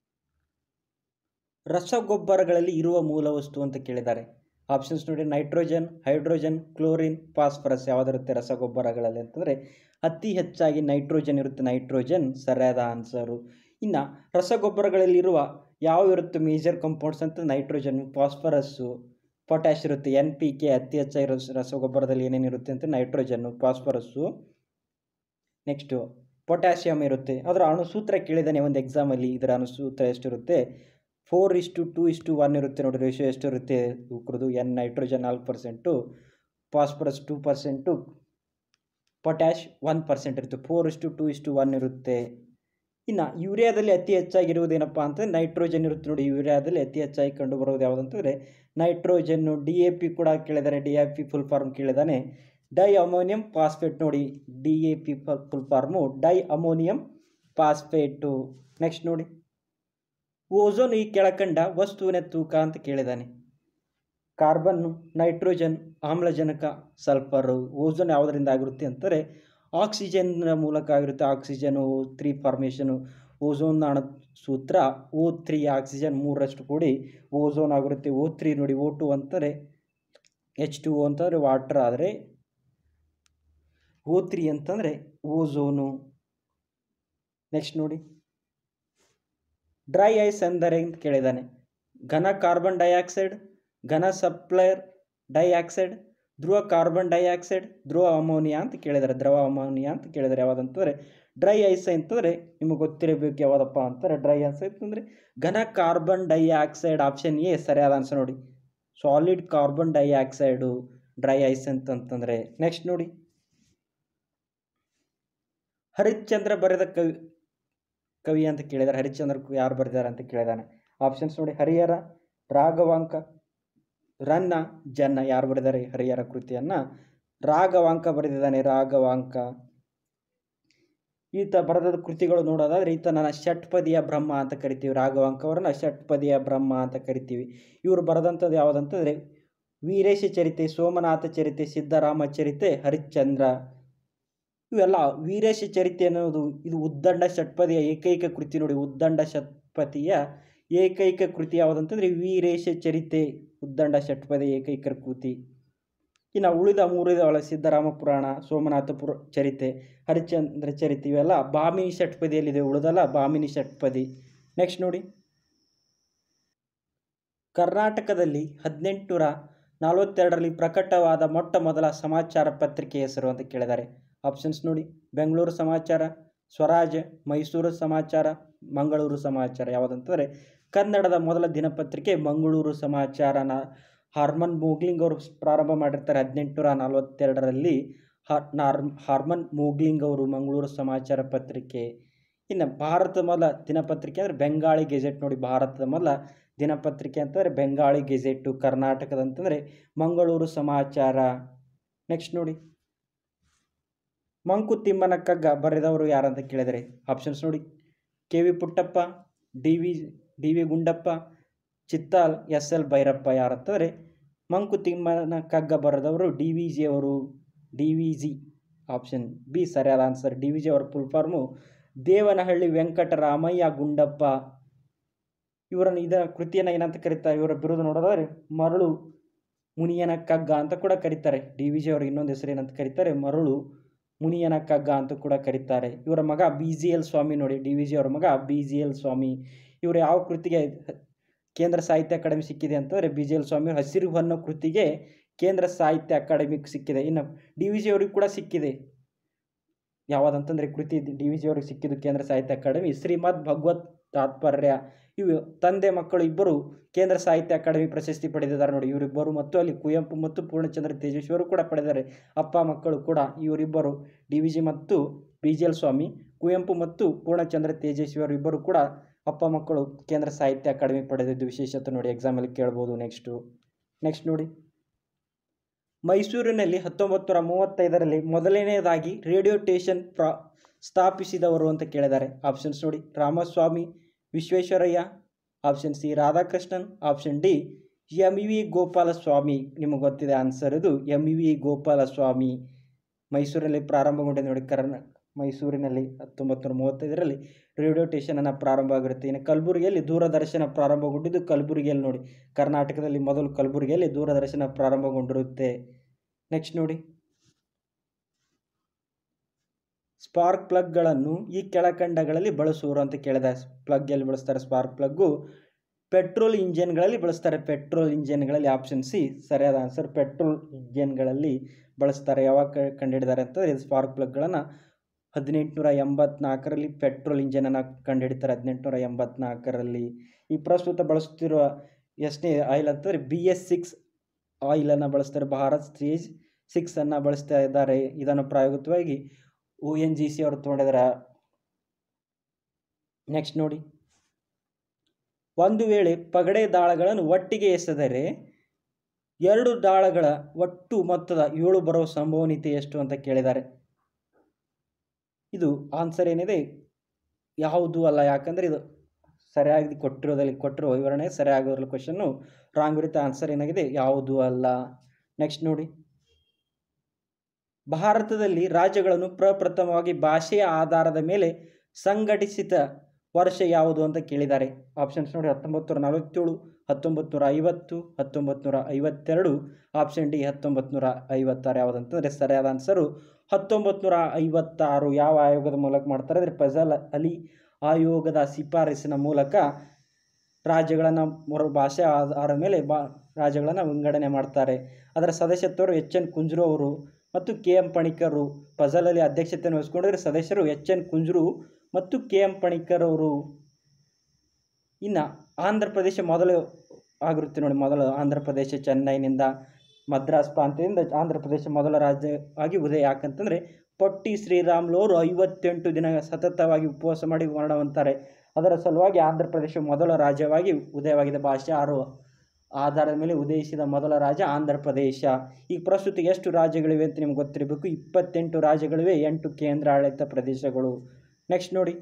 ರಸಗೊಬ್ಬರಗಳಲ್ಲಿ ಇರುವ ಮೂಲ ವಸ್ತು ಅಂತ ಕೇಳಿದ್ದಾರೆ ಆಪ್ಷನ್ಸ್ ನೋಡಿ ನೈಟ್ರೋಜನ್ ಹೈಡ್ರೋಜನ್ ಕ್ಲೋರಿನ್ ಫಾಸ್ಫರಸ್ ಯಾವುದಿರುತ್ತೆ ರಸಗೊಬ್ಬರಗಳಲ್ಲಿ ಅಂತಂದರೆ ಅತಿ ಹೆಚ್ಚಾಗಿ ನೈಟ್ರೋಜನ್ ಇರುತ್ತೆ ನೈಟ್ರೋಜನ್ ಸರಿಯಾದ ಆನ್ಸರು ಇನ್ನು ರಸಗೊಬ್ಬರಗಳಲ್ಲಿರುವ ಯಾವ ಇರುತ್ತೆ ಮೇಜರ್ ಕಂಪೌಂಡ್ಸ್ ಅಂತ ನೈಟ್ರೋಜನ್ ಫಾಸ್ಫರಸ್ಸು ಪೊಟ್ಯಾಶ್ ಇರುತ್ತೆ ಎನ್ ಪಿ ಕೆ ಅತಿ ಹೆಚ್ಚಾಗಿರೋ ರಸಗೊಬ್ಬರದಲ್ಲಿ ಏನೇನಿರುತ್ತೆ ಅಂತ ನೈಟ್ರೋಜನ್ನು ಫಾಸ್ಫರಸ್ಸು ನೆಕ್ಸ್ಟು ಪೊಟ್ಯಾಷಿಯಮ್ ಇರುತ್ತೆ ಅದರ ಅಣುಸೂತ್ರ ಕೇಳಿದ್ದಾನೆ ಒಂದು ಎಕ್ಸಾಮಲ್ಲಿ ಇದರ ಅಣುಸೂತ್ರ ಎಷ್ಟಿರುತ್ತೆ ಫೋರ್ ಇಷ್ಟು ಟು ಇಷ್ಟು ಒನ್ ಇರುತ್ತೆ ನೋಡಿ ರೇಷಿಯೋ ಎಷ್ಟಿರುತ್ತೆ ಉಕ್ರದು ಎನ್ ನೈಟ್ರೋಜನ್ ನಾಲ್ಕು percent phosphorus two percent potash one percent ಇರುತ್ತೆ ಫೋರ್ ಇಷ್ಟು ಟು ಇಷ್ಟು ಒನ್ ಇರುತ್ತೆ ಇನ್ನು ಯೂರಿಯಾದಲ್ಲಿ ಅತಿ ಹೆಚ್ಚಾಗಿರುವುದೇನಪ್ಪ ಅಂತಂದರೆ ನೈಟ್ರೋಜನ್ ಇರುತ್ತೆ ನೋಡಿ ಯೂರಿಯಾದಲ್ಲಿ ಅತಿ ಹೆಚ್ಚಾಗಿ ಕಂಡು ಬರೋದು ಯಾವುದಂತಂದರೆ ನೈಟ್ರೋಜನ್ನು ಡಿ ಎ ಪಿ ಕೂಡ ಕೇಳಿದಾನೆ D A P full form ಕೇಳಿದಾನೆ ಡೈ ಅಮೋನಿಯಂ ಫಾಸ್ಫೇಟ್ ನೋಡಿ D A P full form di ammonium phosphate next ನೋಡಿ ಓಝೋನ್ ಈ ಕೆಳಕಂಡ ವಸ್ತುವಿನ ತೂಕ ಅಂತ ಕೇಳಿದಾನೆ ಕಾರ್ಬನ್ನು ನೈಟ್ರೋಜನ್ ಆಮ್ಲಜನಕ ಸಲ್ಫರು ಓಝೋನ್ ಯಾವುದರಿಂದ ಆಗಿರುತ್ತೆ ಅಂತಾರೆ ಆಕ್ಸಿಜನ್ನ ಮೂಲಕ ಆಗಿರುತ್ತೆ ಆಕ್ಸಿಜನು ತ್ರೀ ಫಾರ್ಮೇಷನು ಓಝೋನ್ ಅಣ ಸೂತ್ರ ಓ ತ್ರೀ ಆಕ್ಸಿಜನ್ ಮೂರರಷ್ಟು ಕೂಡಿ ಓಝೋನ್ ಆಗಿರುತ್ತೆ ಓ ತ್ರೀ ನೋಡಿ ಓ ಟು ಅಂತಾರೆ ಎಚ್ ಟು ಓ ಅಂತಂದರೆ ವಾಟ್ರ್ ಆದರೆ ಓ ತ್ರೀ ಅಂತಂದರೆ ಓಝೋನು ನೆಕ್ಸ್ಟ್ ನೋಡಿ ಡ್ರೈ ಐಸ್ ಅಂದರೆ ಅಂತ ಕೇಳಿದ್ದಾನೆ ಘನ ಕಾರ್ಬನ್ ಡೈಆಕ್ಸೈಡ್ ಘನ ಸಪ್ಲೈರ್ ಡೈಆಕ್ಸೈಡ್ ಧ್ರುವ ಕಾರ್ಬನ್ ಡೈಆಕ್ಸೈಡ್ ಧ್ರುವ ಅಮೋನಿಯಾ ಅಂತ ಕೇಳಿದ್ದಾರೆ ದ್ರವ ಅಮೋನಿಯಾ ಅಂತ ಕೇಳಿದ್ದಾರೆ ಯಾವುದಂತಂದರೆ ಡ್ರೈ ಐಸ್ ಅಂತಂದರೆ ನಿಮಗೆ ಗೊತ್ತಿರಬೇಕು ಯಾವುದಪ್ಪ ಅಂತಾರೆ ಡ್ರೈ ಐಸ್ ಅಂತಂದರೆ ಘನ ಕಾರ್ಬನ್ ಡೈಆಕ್ಸೈಡ್ ಆಪ್ಷನ್ ಎ ಸರಿಯಾದ ಆನ್ಸರ್ ನೋಡಿ solid carbon dioxide dry ice ಅಂತಂತಂದರೆ ನೆಕ್ಸ್ಟ್ ನೋಡಿ ಹರಿಶ್ಚಂದ್ರ ಬರೆದ ಕವಿ ಕವಿ ಅಂತ ಕೇಳಿದ್ದಾರೆ ಹರಿಶ್ಚಂದ್ರ ಯಾರು ಬರೆದಿದ್ದಾರೆ ಅಂತ ಕೇಳಿದಾನೆ ಆಪ್ಷನ್ಸ್ ನೋಡಿ ಹರಿಹರ ರಾಘವಾಂಕ ರನ್ನ ಜನ್ನ ಯಾರು ಬರೆದಿದ್ದಾರೆ ಹರಿಹರ ಕೃತಿಯನ್ನು ರಾಘವಾಂಕ ಬರೆದಿದ್ದಾನೆ ರಾಘವಾಂಕ ಈತ ಬರೆದ ಕೃತಿಗಳು ನೋಡೋದಾದ್ರೆ ಈತನ ಷಟ್ಪದಿಯ ಬ್ರಹ್ಮ ಅಂತ ಕರಿತೀವಿ ರಾಘವಾಂಕ ಅವರನ್ನ ಷಟ್ಪದಿಯ ಬ್ರಹ್ಮ ಅಂತ ಕರಿತೀವಿ ಇವರು ಬರೆದಂಥದ್ದು ಯಾವುದಂತಂದರೆ ವೀರೇಶ ಚರಿತೆ ಸೋಮನಾಥ ಚರಿತೆ ಸಿದ್ದರಾಮ ಚರಿತೆ ಹರಿಶ್ಚಂದ್ರ ಇವೆಲ್ಲ ವೀರೇಶ ಚರಿತೆ ಅನ್ನೋದು ಇದು ಉದ್ದಂಡ ಷಟ್ಪದಿಯ ಏಕೈಕ ಕೃತಿ ನೋಡಿ ಉದ್ದಂಡ ಷಟ್ಪದಿಯ ಏಕೈಕ ಕೃತಿ ಯಾವುದಂತಂದರೆ ವೀರೇಶ ಚರಿತೆ ಉದ್ದಂಡ ಷಟ್ಪದಿ ಏಕೈಕ ಕೃತಿ ಇನ್ನು ಉಳಿದ ಮೂರಿದವಳ ಸಿದ್ದರಾಮ ಪುರಾಣ ಸೋಮನಾಥ ಪುರ ಚರಿತೆ ಹರಿಶ್ಚಂದ್ರ ಚರಿತೆ ಇವೆಲ್ಲ ಬಾಮಿನಿ ಷಟ್ಪದಿಯಲ್ಲಿದೆ ಉಳಿದಲ್ಲ ಬಾಮಿನಿ ಷಟ್ಪದಿ ನೆಕ್ಸ್ಟ್ ನೋಡಿ ಕರ್ನಾಟಕದಲ್ಲಿ ಹದಿನೆಂಟುನೂರ ನಲವತ್ತೆರಡರಲ್ಲಿ ಪ್ರಕಟವಾದ ಮೊಟ್ಟ ಮೊದಲ ಸಮಾಚಾರ ಪತ್ರಿಕೆ ಹೆಸರು ಅಂತ ಕೇಳಿದ್ದಾರೆ ಆಪ್ಷನ್ಸ್ ನೋಡಿ ಬೆಂಗಳೂರು ಸಮಾಚಾರ ಸ್ವರಾಜ್ ಮೈಸೂರು ಸಮಾಚಾರ ಮಂಗಳೂರು ಸಮಾಚಾರ ಯಾವುದಂತಂದರೆ ಕನ್ನಡದ ಮೊದಲ ದಿನಪತ್ರಿಕೆ ಮಂಗಳೂರು ಸಮಾಚಾರನ ಹಾರ್ಮನ್ ಮೂಗ್ಲಿಂಗ್ ಅವರು ಪ್ರಾರಂಭ ಮಾಡಿರ್ತಾರೆ ಹದಿನೆಂಟುನೂರ ನಲವತ್ತೆರಡರಲ್ಲಿ ಹಾರ್ ಹಾರ್ಮನ್ ಮೂಗ್ಲಿಂಗ್ ಅವರು ಮಂಗಳೂರು ಸಮಾಚಾರ ಪತ್ರಿಕೆ ಇನ್ನು ಭಾರತದ ಮೊದಲ ದಿನಪತ್ರಿಕೆ ಅಂದರೆ ಬೆಂಗಾಳಿ ಗೆಜೆಟ್ ನೋಡಿ ಭಾರತದ ಮೊದಲ ದಿನಪತ್ರಿಕೆ ಅಂತಂದರೆ ಬೆಂಗಾಳಿ ಗೆಜೆಟ್ಟು ಕರ್ನಾಟಕದ ಅಂತಂದರೆ ಮಂಗಳೂರು ಸಮಾಚಾರ ನೆಕ್ಸ್ಟ್ ನೋಡಿ ಮಂಕುತಿಮ್ಮನ ಕಗ್ಗ ಬರೆದವರು ಯಾರಂತ ಕೇಳಿದರೆ ಆಪ್ಷನ್ಸ್ ನೋಡಿ K V Puttappa D V D V Gundappa Chittal S L Bhyrappa ಯಾರಂತಂದರೆ ಮಂಕುತಿಮ್ಮನ ಕಗ್ಗ ಬರೆದವರು ಡಿ ವಿ ಜಿ ಅವರು D V G option B ಸರಿಯಾದ ಆನ್ಸರ್ ಡಿ ವಿ ಜಿ ಅವರ ಫುಲ್ ಫಾರ್ಮು ದೇವನಹಳ್ಳಿ ವೆಂಕಟರಾಮಯ್ಯ ಗುಂಡಪ್ಪ ಇವರನ್ನು ಇದರ ಕೃತಿಯನ್ನು ಏನಂತ ಕರೀತಾರೆ ಇವರ ಬಿರುದು ನೋಡೋದಾದ್ರೆ ಮರಳು ಮುನಿಯನ ಕಗ್ಗ ಅಂತ ಕೂಡ ಕರೀತಾರೆ ಡಿ ವಿ ಜಿ ಅವರು ಇನ್ನೊಂದು ಹೆಸರು ಏನಂತ ಕರೀತಾರೆ ಮರಳು ಮುನಿಯನ ಕಗ್ಗ ಅಂತ ಕೂಡ ಕರೀತಾರೆ ಇವರ ಮಗ ಬಿ ಜಿ ಎಲ್ ಸ್ವಾಮಿ ನೋಡಿ ಡಿ ವಿ ಜಿ ಅವರ ಮಗ ಬಿ ಜಿ ಎಲ್ ಸ್ವಾಮಿ ಇವರು ಯಾವ ಕೃತಿಗೆ ಕೇಂದ್ರ ಸಾಹಿತ್ಯ ಅಕಾಡೆಮಿ ಸಿಕ್ಕಿದೆ ಅಂತಂದರೆ ಬಿ ಜಿ ಎಲ್ ಸ್ವಾಮಿ ಹಸಿರು ಹೊನ್ನು ಕೃತಿಗೆ ಕೇಂದ್ರ ಸಾಹಿತ್ಯ ಅಕಾಡೆಮಿಗೆ ಸಿಕ್ಕಿದೆ ಇನ್ನು ಡಿ ವಿ ಜಿ ಅವ್ರಿಗೆ ಕೂಡ ಸಿಕ್ಕಿದೆ ಯಾವುದಂತಂದರೆ ಕೃತಿ ಡಿ ವಿ ಜಿ ಅವ್ರಿಗೆ ಸಿಕ್ಕಿದ್ದು ಕೇಂದ್ರ ಸಾಹಿತ್ಯ ಅಕಾಡೆಮಿ ಶ್ರೀಮದ್ ಭಗವತ್ ತಾತ್ಪರ್ಯ ಇವು ತಂದೆ ಮಕ್ಕಳು ಇಬ್ಬರು ಕೇಂದ್ರ ಸಾಹಿತ್ಯ ಅಕಾಡೆಮಿ ಪ್ರಶಸ್ತಿ ಪಡೆದಿದ್ದಾರೆ ನೋಡಿ ಇವರಿಬ್ಬರು ಮತ್ತು ಅಲ್ಲಿ ಕುವೆಂಪು ಮತ್ತು ಪೂರ್ಣಚಂದ್ರ ತೇಜಸ್ವಿಯವರು ಕೂಡ ಪಡೆದಿದ್ದಾರೆ ಅಪ್ಪ ಮಕ್ಕಳು ಕೂಡ ಇವರಿಬ್ಬರು ಡಿ ವಿ ಜಿ ಮತ್ತು B G L Swamy Kuvempu ಮತ್ತು ಪೂರ್ಣಚಂದ್ರ ತೇಜಸ್ವಿಯವರು ಇಬ್ಬರು ಕೂಡ ಅಪ್ಪ ಮಕ್ಕಳು ಕೇಂದ್ರ ಸಾಹಿತ್ಯ ಅಕಾಡೆಮಿ ಪಡೆದಿದ್ದು ವಿಶೇಷತೆ ನೋಡಿ ಎಕ್ಸಾಮಲ್ಲಿ ಕೇಳ್ಬೋದು ನೆಕ್ಸ್ಟು ನೆಕ್ಸ್ಟ್ ನೋಡಿ ಮೈಸೂರಿನಲ್ಲಿ ಹತ್ತೊಂಬತ್ತು ನೂರ ಮೂವತ್ತೈದರಲ್ಲಿ ಮೊದಲನೆಯದಾಗಿ ರೇಡಿಯೋ ಸ್ಟೇಷನ್ ಪ್ರಾ ಸ್ಥಾಪಿಸಿದವರು ಅಂತ ಕೇಳಿದ್ದಾರೆ ಆಪ್ಷನ್ಸ್ ನೋಡಿ Ramaswamy Visvesvaraya option C Radhakrishnan option D M V Gopalaswamy ನಿಮಗೆ ಗೊತ್ತಿದೆ ಆನ್ಸರ್ ಇದು ಎಂ ವಿ ಗೋಪಾಲಸ್ವಾಮಿ ಮೈಸೂರಲ್ಲಿ ಪ್ರಾರಂಭಗೊಂಡಿದೆ ನೋಡಿ ಕರ್ನ ಮೈಸೂರಿನಲ್ಲಿ ಹತ್ತೊಂಬತ್ತು ನೂರ ಮೂವತ್ತೈದರಲ್ಲಿ ರೇಡಿಯೋ ಸ್ಟೇಷನನ್ನು ಪ್ರಾರಂಭ ಆಗಿರುತ್ತೆ ಇನ್ನು ಕಲಬುರಗಿಯಲ್ಲಿ ದೂರದರ್ಶನ ಪ್ರಾರಂಭಗೊಂಡಿದ್ದು ಕಲಬುರಗಿಯಲ್ಲಿ ನೋಡಿ ಕರ್ನಾಟಕದಲ್ಲಿ ಮೊದಲು ಕಲಬುರಗಿಯಲ್ಲಿ ದೂರದರ್ಶನ ಪ್ರಾರಂಭಗೊಂಡಿರುತ್ತೆ ನೆಕ್ಸ್ಟ್ ನೋಡಿ ಸ್ಪಾರ್ಕ್ ಪ್ಲಗ್ಗಳನ್ನು ಈ ಕೆಳಖಂಡಗಳಲ್ಲಿ ಬಳಸುವರು ಅಂತ ಕೇಳಿದ ಪ್ಲಗ್ ಎಲ್ಲಿ ಬಳಸ್ತಾರೆ ಸ್ಪಾರ್ಕ್ ಪ್ಲಗ್ಗು ಪೆಟ್ರೋಲ್ ಇಂಜಿನ್ಗಳಲ್ಲಿ ಬಳಸ್ತಾರೆ ಪೆಟ್ರೋಲ್ ಇಂಜಿನ್ಗಳಲ್ಲಿ ಆಪ್ಷನ್ ಸಿ ಸರಿಯಾದ ಆನ್ಸರ್ ಪೆಟ್ರೋಲ್ ಇಂಜಿನ್ಗಳಲ್ಲಿ ಬಳಸ್ತಾರೆ ಯಾವಾಗ ಕಂಡುಹಿಡಿದಾರೆ ಅಂತಂದರೆ ಸ್ಪಾರ್ಕ್ ಪ್ಲಗ್ಗಳನ್ನು ಹದಿನೆಂಟುನೂರ ಎಂಬತ್ನಾಲ್ಕರಲ್ಲಿ ಪೆಟ್ರೋಲ್ ಇಂಜನನ್ನು ಕಂಡುಹಿಡಿತಾರೆ ಹದಿನೆಂಟುನೂರ ಎಂಬತ್ನಾಲ್ಕರಲ್ಲಿ ಈ ಪ್ರಸ್ತುತ ಬಳಸುತ್ತಿರುವ ಎಷ್ಟನೇ ಆಯಿಲ್ ಅಂತಂದರೆ ಬಿ ಎಸ್ ಸಿಕ್ಸ್ ಆಯಿಲನ್ನು ಬಳಸ್ತಾರೆ ಭಾರತ್ ಸ್ಟೇಜ್ ಸಿಕ್ಸನ್ನು ಬಳಸ್ತಾ ಇದ್ದಾರೆ ಇದನ್ನು ಪ್ರಾಯೋಗಿಕವಾಗಿ ಒ ಎನ್ ಜಿ ಸಿ ಅವರು ತೊಗೊಂಡಿದ್ದಾರೆ ನೆಕ್ಸ್ಟ್ ನೋಡಿ ಒಂದು ವೇಳೆ ಪಗಡೆ ದಾಳಗಳನ್ನು ಒಟ್ಟಿಗೆ ಎಸೆದರೆ ಎರಡು ದಾಳಗಳ ಒಟ್ಟು ಮೊತ್ತದ ಏಳು ಬರುವ ಸಂಭವನೀಯತೆ ಎಷ್ಟು ಅಂತ ಕೇಳಿದ್ದಾರೆ ಇದು ಆನ್ಸರ್ ಏನಿದೆ ಯಾವುದು ಅಲ್ಲ ಯಾಕಂದರೆ ಇದು ಸರಿಯಾಗಿ ಕೊಟ್ಟಿರೋದಲ್ಲಿ ಕೊಟ್ಟಿರೋ ವಿವರಣೆ ಸರಿಯಾಗಿರಲು ಕ್ವಶನ್ನು ರಾಂಗ್ ಇರುತ್ತೆ ಆನ್ಸರ್ ಏನಾಗಿದೆ ಯಾವುದು ಅಲ್ಲ ನೆಕ್ಸ್ಟ್ ನೋಡಿ ಭಾರತದಲ್ಲಿ ರಾಜ್ಯಗಳನ್ನು ಪ್ರಪ್ರಥಮವಾಗಿ ಭಾಷೆಯ ಆಧಾರದ ಮೇಲೆ ಸಂಘಟಿಸಿದ ವರ್ಷ ಯಾವುದು ಅಂತ ಕೇಳಿದ್ದಾರೆ ಆಪ್ಷನ್ಸ್ ನೋಡಿ ಹತ್ತೊಂಬತ್ತು ನೂರ ನಲವತ್ತೇಳು ಹತ್ತೊಂಬತ್ತು ನೂರ ಐವತ್ತು ಹತ್ತೊಂಬತ್ತು ನೂರ ಐವತ್ತೆರಡು ಆಪ್ಷನ್ ಡಿ ಹತ್ತೊಂಬತ್ತು ನೂರ ಐವತ್ತಾರು ಯಾವುದಂತಂದರೆ ಸರಿಯಾದ ಆನ್ಸರು ಹತ್ತೊಂಬತ್ತು ನೂರ ಐವತ್ತಾರು ಯಾವ ಆಯೋಗದ ಮೂಲಕ ಮಾಡ್ತಾರೆ ಅಂದರೆ ಫಜಲ್ ಅಲಿ ಆಯೋಗದ ಶಿಫಾರಸಿನ ಮೂಲಕ ರಾಜ್ಯಗಳನ್ನು ಮೂರು ಭಾಷೆ ಆಧಾರದ ಮೇಲೆ ಬಾ ರಾಜ್ಯಗಳನ್ನು ವಿಂಗಡಣೆ ಮಾಡ್ತಾರೆ ಅದರ ಸದಸ್ಯತ್ವರು ಎಚ್ ಎನ್ ಕುಂಜ್ರು ಅವರು ಮತ್ತು ಕೆ ಎಂ ಪಣಿಕರು ಫಜಲ್ ಅಲಿ ಅಧ್ಯಕ್ಷತೆಯನ್ನು ವಹಿಸಿಕೊಂಡಿದ್ರೆ ಸದಸ್ಯರು ಎಚ್ ಎನ್ ಕುಂಜ್ರು ಮತ್ತು ಕೆ ಎಂ ಪಣಿಕರ್ ಅವರು ಇನ್ನು ಆಂಧ್ರ ಪ್ರದೇಶ ಮೊದಲು ಆಗಿರುತ್ತೆ ನೋಡಿ ಮೊದಲು ಆಂಧ್ರ ಪ್ರದೇಶ ಚೆನ್ನೈನಿಂದ ಮದ್ರಾಸ್ ಪ್ರಾಂತ್ಯದಿಂದ ಆಂಧ್ರ ಪ್ರದೇಶ ಮೊದಲ ರಾಜ್ಯ ಆಗಿ ಉದಯ ಯಾಕಂತಂದರೆ ಪೊಟ್ಟಿ ಶ್ರೀರಾಮ್ಲು ಅವರು ಐವತ್ತೆಂಟು ದಿನ ಸತತವಾಗಿ ಉಪವಾಸ ಮಾಡಿ ಮರಣವಂತಾರೆ ಅದರ ಸಲುವಾಗಿ ಆಂಧ್ರ ಪ್ರದೇಶ ಮೊದಲ ರಾಜ್ಯವಾಗಿ ಉದಯವಾಗಿದೆ ಭಾಷೆ ಆರು ಆಧಾರದ ಮೇಲೆ ಉದಯಿಸಿದ ಮೊದಲ ರಾಜ್ಯ ಆಂಧ್ರ ಪ್ರದೇಶ ಈಗ ಪ್ರಸ್ತುತ ಎಷ್ಟು ರಾಜ್ಯಗಳಿವೆ ಅಂತ ನಿಮ್ಗೆ ಗೊತ್ತಿರಬೇಕು ಇಪ್ಪತ್ತೆಂಟು ರಾಜ್ಯಗಳಿವೆ ಎಂಟು ಕೇಂದ್ರಾಡಳಿತ ಪ್ರದೇಶಗಳು ನೆಕ್ಸ್ಟ್ ನೋಡಿ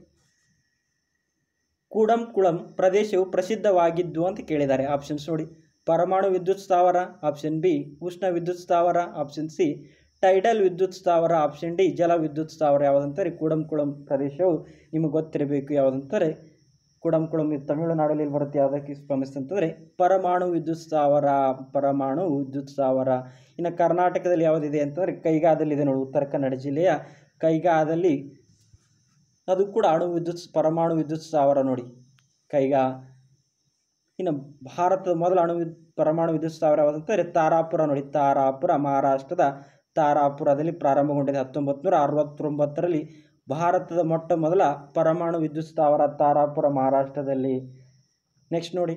ಕೂಡಂಕುಳಂ ಪ್ರದೇಶವು ಪ್ರಸಿದ್ಧವಾಗಿದ್ದು ಅಂತ ಕೇಳಿದ್ದಾರೆ ಆಪ್ಷನ್ಸ್ ನೋಡಿ ಪರಮಾಣು ವಿದ್ಯುತ್ ಸ್ಥಾವರ ಆಪ್ಷನ್ ಬಿ ಉಷ್ಣ ವಿದ್ಯುತ್ ಸ್ಥಾವರ ಆಪ್ಷನ್ ಸಿ ಟೈಡಲ್ ವಿದ್ಯುತ್ ಸ್ಥಾವರ ಆಪ್ಷನ್ ಡಿ ಜಲ ವಿದ್ಯುತ್ ಸ್ಥಾವರ ಯಾವುದಂತಾರೆ ಕೂಡಂಕುಳಂ ಪ್ರದೇಶವು ನಿಮಗೆ ಗೊತ್ತಿರಬೇಕು ಯಾವುದಂತಾರೆ ಕೂಡಂಕುಳಂ ಇದು ತಮಿಳುನಾಡಲ್ಲಿ ಬರುತ್ತೆ ಯಾವುದಕ್ಕೆ ಫೇಮಸ್ ಅಂತಂದರೆ ಪರಮಾಣು ವಿದ್ಯುತ್ ಸ್ಥಾವರ ಪರಮಾಣು ವಿದ್ಯುತ್ ಸ್ಥಾವರ ಇನ್ನು ಕರ್ನಾಟಕದಲ್ಲಿ ಯಾವುದಿದೆ ಅಂತಂದರೆ ಕೈಗಾದಲ್ಲಿದೆ ನೋಡಿ ಉತ್ತರ ಕನ್ನಡ ಜಿಲ್ಲೆಯ ಕೈಗಾದಲ್ಲಿ ಅದು ಕೂಡ ಅಣು ವಿದ್ಯುತ್ ಪರಮಾಣು ವಿದ್ಯುತ್ ಸ್ಥಾವರ ನೋಡಿ ಕೈಗಾ ಇನ್ನು ಭಾರತದ ಮೊದಲ ಅಣು ವಿದ್ ಪರಮಾಣು ವಿದ್ಯುತ್ ಸ್ಥಾವರ ಯಾವುದಂತಂದರೆ ತಾರಾಪುರ ನೋಡಿ ತಾರಾಪುರ ಮಹಾರಾಷ್ಟ್ರದ ತಾರಾಪುರದಲ್ಲಿ ಪ್ರಾರಂಭಗೊಂಡಿದೆ ಹತ್ತೊಂಬತ್ತು ನೂರ ಅರವತ್ತೊಂಬತ್ತರಲ್ಲಿ ಭಾರತದ ಮೊಟ್ಟ ಮೊದಲ ಪರಮಾಣು ವಿದ್ಯುತ್ ಸ್ಥಾವರ ತಾರಾಪುರ ಮಹಾರಾಷ್ಟ್ರದಲ್ಲಿ ನೆಕ್ಸ್ಟ್ ನೋಡಿ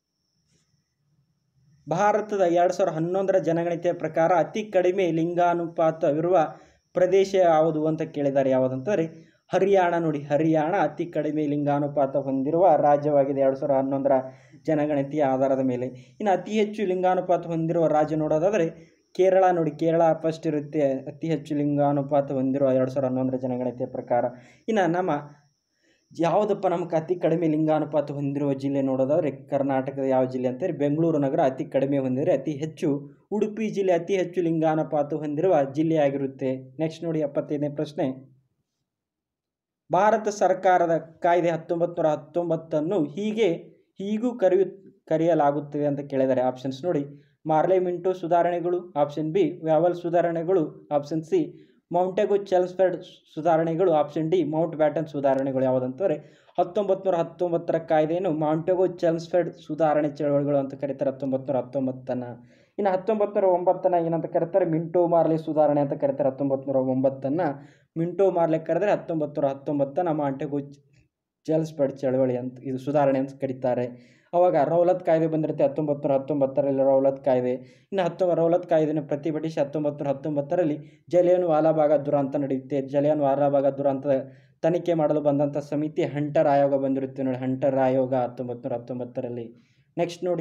ಭಾರತದ ಎರಡು ಸಾವಿರದ ಹನ್ನೊಂದರ ಜನಗಣತಿಯ ಪ್ರಕಾರ ಅತಿ ಕಡಿಮೆ ಲಿಂಗಾನುಪಾತವಿರುವ ಪ್ರದೇಶ ಯಾವುದು ಅಂತ ಕೇಳಿದ್ದಾರೆ ಯಾವುದಂತಂದರೆ ಹರಿಯಾಣ ನೋಡಿ ಹರಿಯಾಣ ಅತಿ ಕಡಿಮೆ ಲಿಂಗಾನುಪಾತ ಹೊಂದಿರುವ ರಾಜ್ಯವಾಗಿದೆ ಎರಡು ಸಾವಿರದ ಹನ್ನೊಂದರ ಜನಗಣತಿಯ ಆಧಾರದ ಮೇಲೆ ಇನ್ನು ಅತಿ ಹೆಚ್ಚು ಲಿಂಗಾನುಪಾತ ಹೊಂದಿರುವ ರಾಜ್ಯ ನೋಡೋದಾದರೆ ಕೇರಳ ನೋಡಿ ಕೇರಳ ಫಸ್ಟ್ ಇರುತ್ತೆ ಅತಿ ಹೆಚ್ಚು ಲಿಂಗಾನುಪಾತ ಹೊಂದಿರುವ ಎರಡು ಸಾವಿರದ ಹನ್ನೊಂದರ ಜನಗಣತಿಯ ಪ್ರಕಾರ ಇನ್ನು ನಮ್ಮ ಯಾವುದಪ್ಪ ನಮಗೆ ಅತಿ ಕಡಿಮೆ ಲಿಂಗಾನುಪಾತ ಹೊಂದಿರುವ ಜಿಲ್ಲೆ ನೋಡೋದಾದರೆ ಕರ್ನಾಟಕದ ಯಾವ ಜಿಲ್ಲೆ ಅಂತಂದರೆ ಬೆಂಗಳೂರು ನಗರ ಅತಿ ಕಡಿಮೆ ಹೊಂದಿದರೆ ಅತಿ ಹೆಚ್ಚು ಉಡುಪಿ ಜಿಲ್ಲೆ ಅತಿ ಹೆಚ್ಚು ಲಿಂಗಾನುಪಾತ ಹೊಂದಿರುವ ಜಿಲ್ಲೆಯಾಗಿರುತ್ತೆ ನೆಕ್ಸ್ಟ್ ನೋಡಿ ಎಪ್ಪತ್ತೈದನೇ ಪ್ರಶ್ನೆ ಭಾರತ ಸರ್ಕಾರದ ಕಾಯ್ದೆ ಹತ್ತೊಂಬತ್ತು ನೂರ ಹತ್ತೊಂಬತ್ತನ್ನು ಹೀಗೆ ಹೀಗೂ ಕರೆಯು ಕರೆಯಲಾಗುತ್ತದೆ ಅಂತ ಕೇಳಿದ್ದಾರೆ ಆಪ್ಷನ್ಸ್ ನೋಡಿ ಮಾರ್ಲೆಮಿಂಟೋ ಸುಧಾರಣೆಗಳು ಆಪ್ಷನ್ ಬಿ ವ್ಯಾವಲ್ ಸುಧಾರಣೆಗಳು ಆಪ್ಷನ್ ಸಿ ಮೌಂಟೆಗೋ ಚೆಲ್ಸ್ಫೆರ್ಡ್ ಸುಧಾರಣೆಗಳು ಆಪ್ಷನ್ ಡಿ ಮೌಂಟ್ ಬ್ಯಾಟನ್ ಸುಧಾರಣೆಗಳು ಯಾವುದಂತಂದರೆ ಹತ್ತೊಂಬತ್ತು ನೂರ ಹತ್ತೊಂಬತ್ತರ ಕಾಯ್ದೆಯನ್ನು ಮೌಂಟೆಗೋ ಚೆಲ್ಸ್ಫೆರ್ಡ್ ಸುಧಾರಣೆ ಚಳವಳಿಗಳು ಅಂತ ಕರೀತಾರೆ ಹತ್ತೊಂಬತ್ತು ನೂರ ಹತ್ತೊಂಬತ್ತನ್ನು ಇನ್ನು ಹತ್ತೊಂಬತ್ತು ನೂರ ಒಂಬತ್ತನ್ನು ಏನಂತ ಕರೀತಾರೆ ಮಿಂಟೋ ಮಾರ್ಲೆ ಸುಧಾರಣೆ ಅಂತ ಕರೀತಾರೆ ಹತ್ತೊಂಬತ್ತು ನೂರ ಒಂಬತ್ತನ್ನು ಮಿಂಟೋ ಮಾರ್ಲೆ ಕರೆದರೆ ಹತ್ತೊಂಬತ್ತು ನೂರ ಹತ್ತೊಂಬತ್ತನ್ನು ಮಾಂಟೆಗೋ ಚೆಲ್ಸ್ಫೆರ್ಡ್ ಚಳವಳಿ ಅಂತ ಇದು ಸುಧಾರಣೆ ಅಂತ ಕರೀತಾರೆ ಅವಾಗ ರೌಲತ್ ಕಾಯ್ದೆ ಬಂದಿರುತ್ತೆ ಹತ್ತೊಂಬತ್ತು ನೂರ ಹತ್ತೊಂಬತ್ತರಲ್ಲಿ ರೌಲತ್ ಕಾಯ್ದೆ ಇನ್ನು ಹತ್ತೊ ರೌಲತ್ ಕಾಯ್ದೆಯನ್ನು ಪ್ರತಿಭಟಿಸಿ ಹತ್ತೊಂಬತ್ತು ನೂರ ಹತ್ತೊಂಬತ್ತರಲ್ಲಿ ಜಲಿಯನ್ ವಾಲಾಬಾಗ ದುರಂತ ನಡೆಯುತ್ತೆ ಜಲಿಯನ್ ವಾಲಾಬಾಗ ದುರಂತ ತನಿಖೆ ಮಾಡಲು ಬಂದಂಥ ಸಮಿತಿ ಹಂಟರ್ ಆಯೋಗ ಬಂದಿರುತ್ತೆ ನೋಡಿ ಹಂಟರ್ ಆಯೋಗ ಹತ್ತೊಂಬತ್ತು ನೂರ ಹತ್ತೊಂಬತ್ತರಲ್ಲಿ ನೆಕ್ಸ್ಟ್ ನೋಡಿ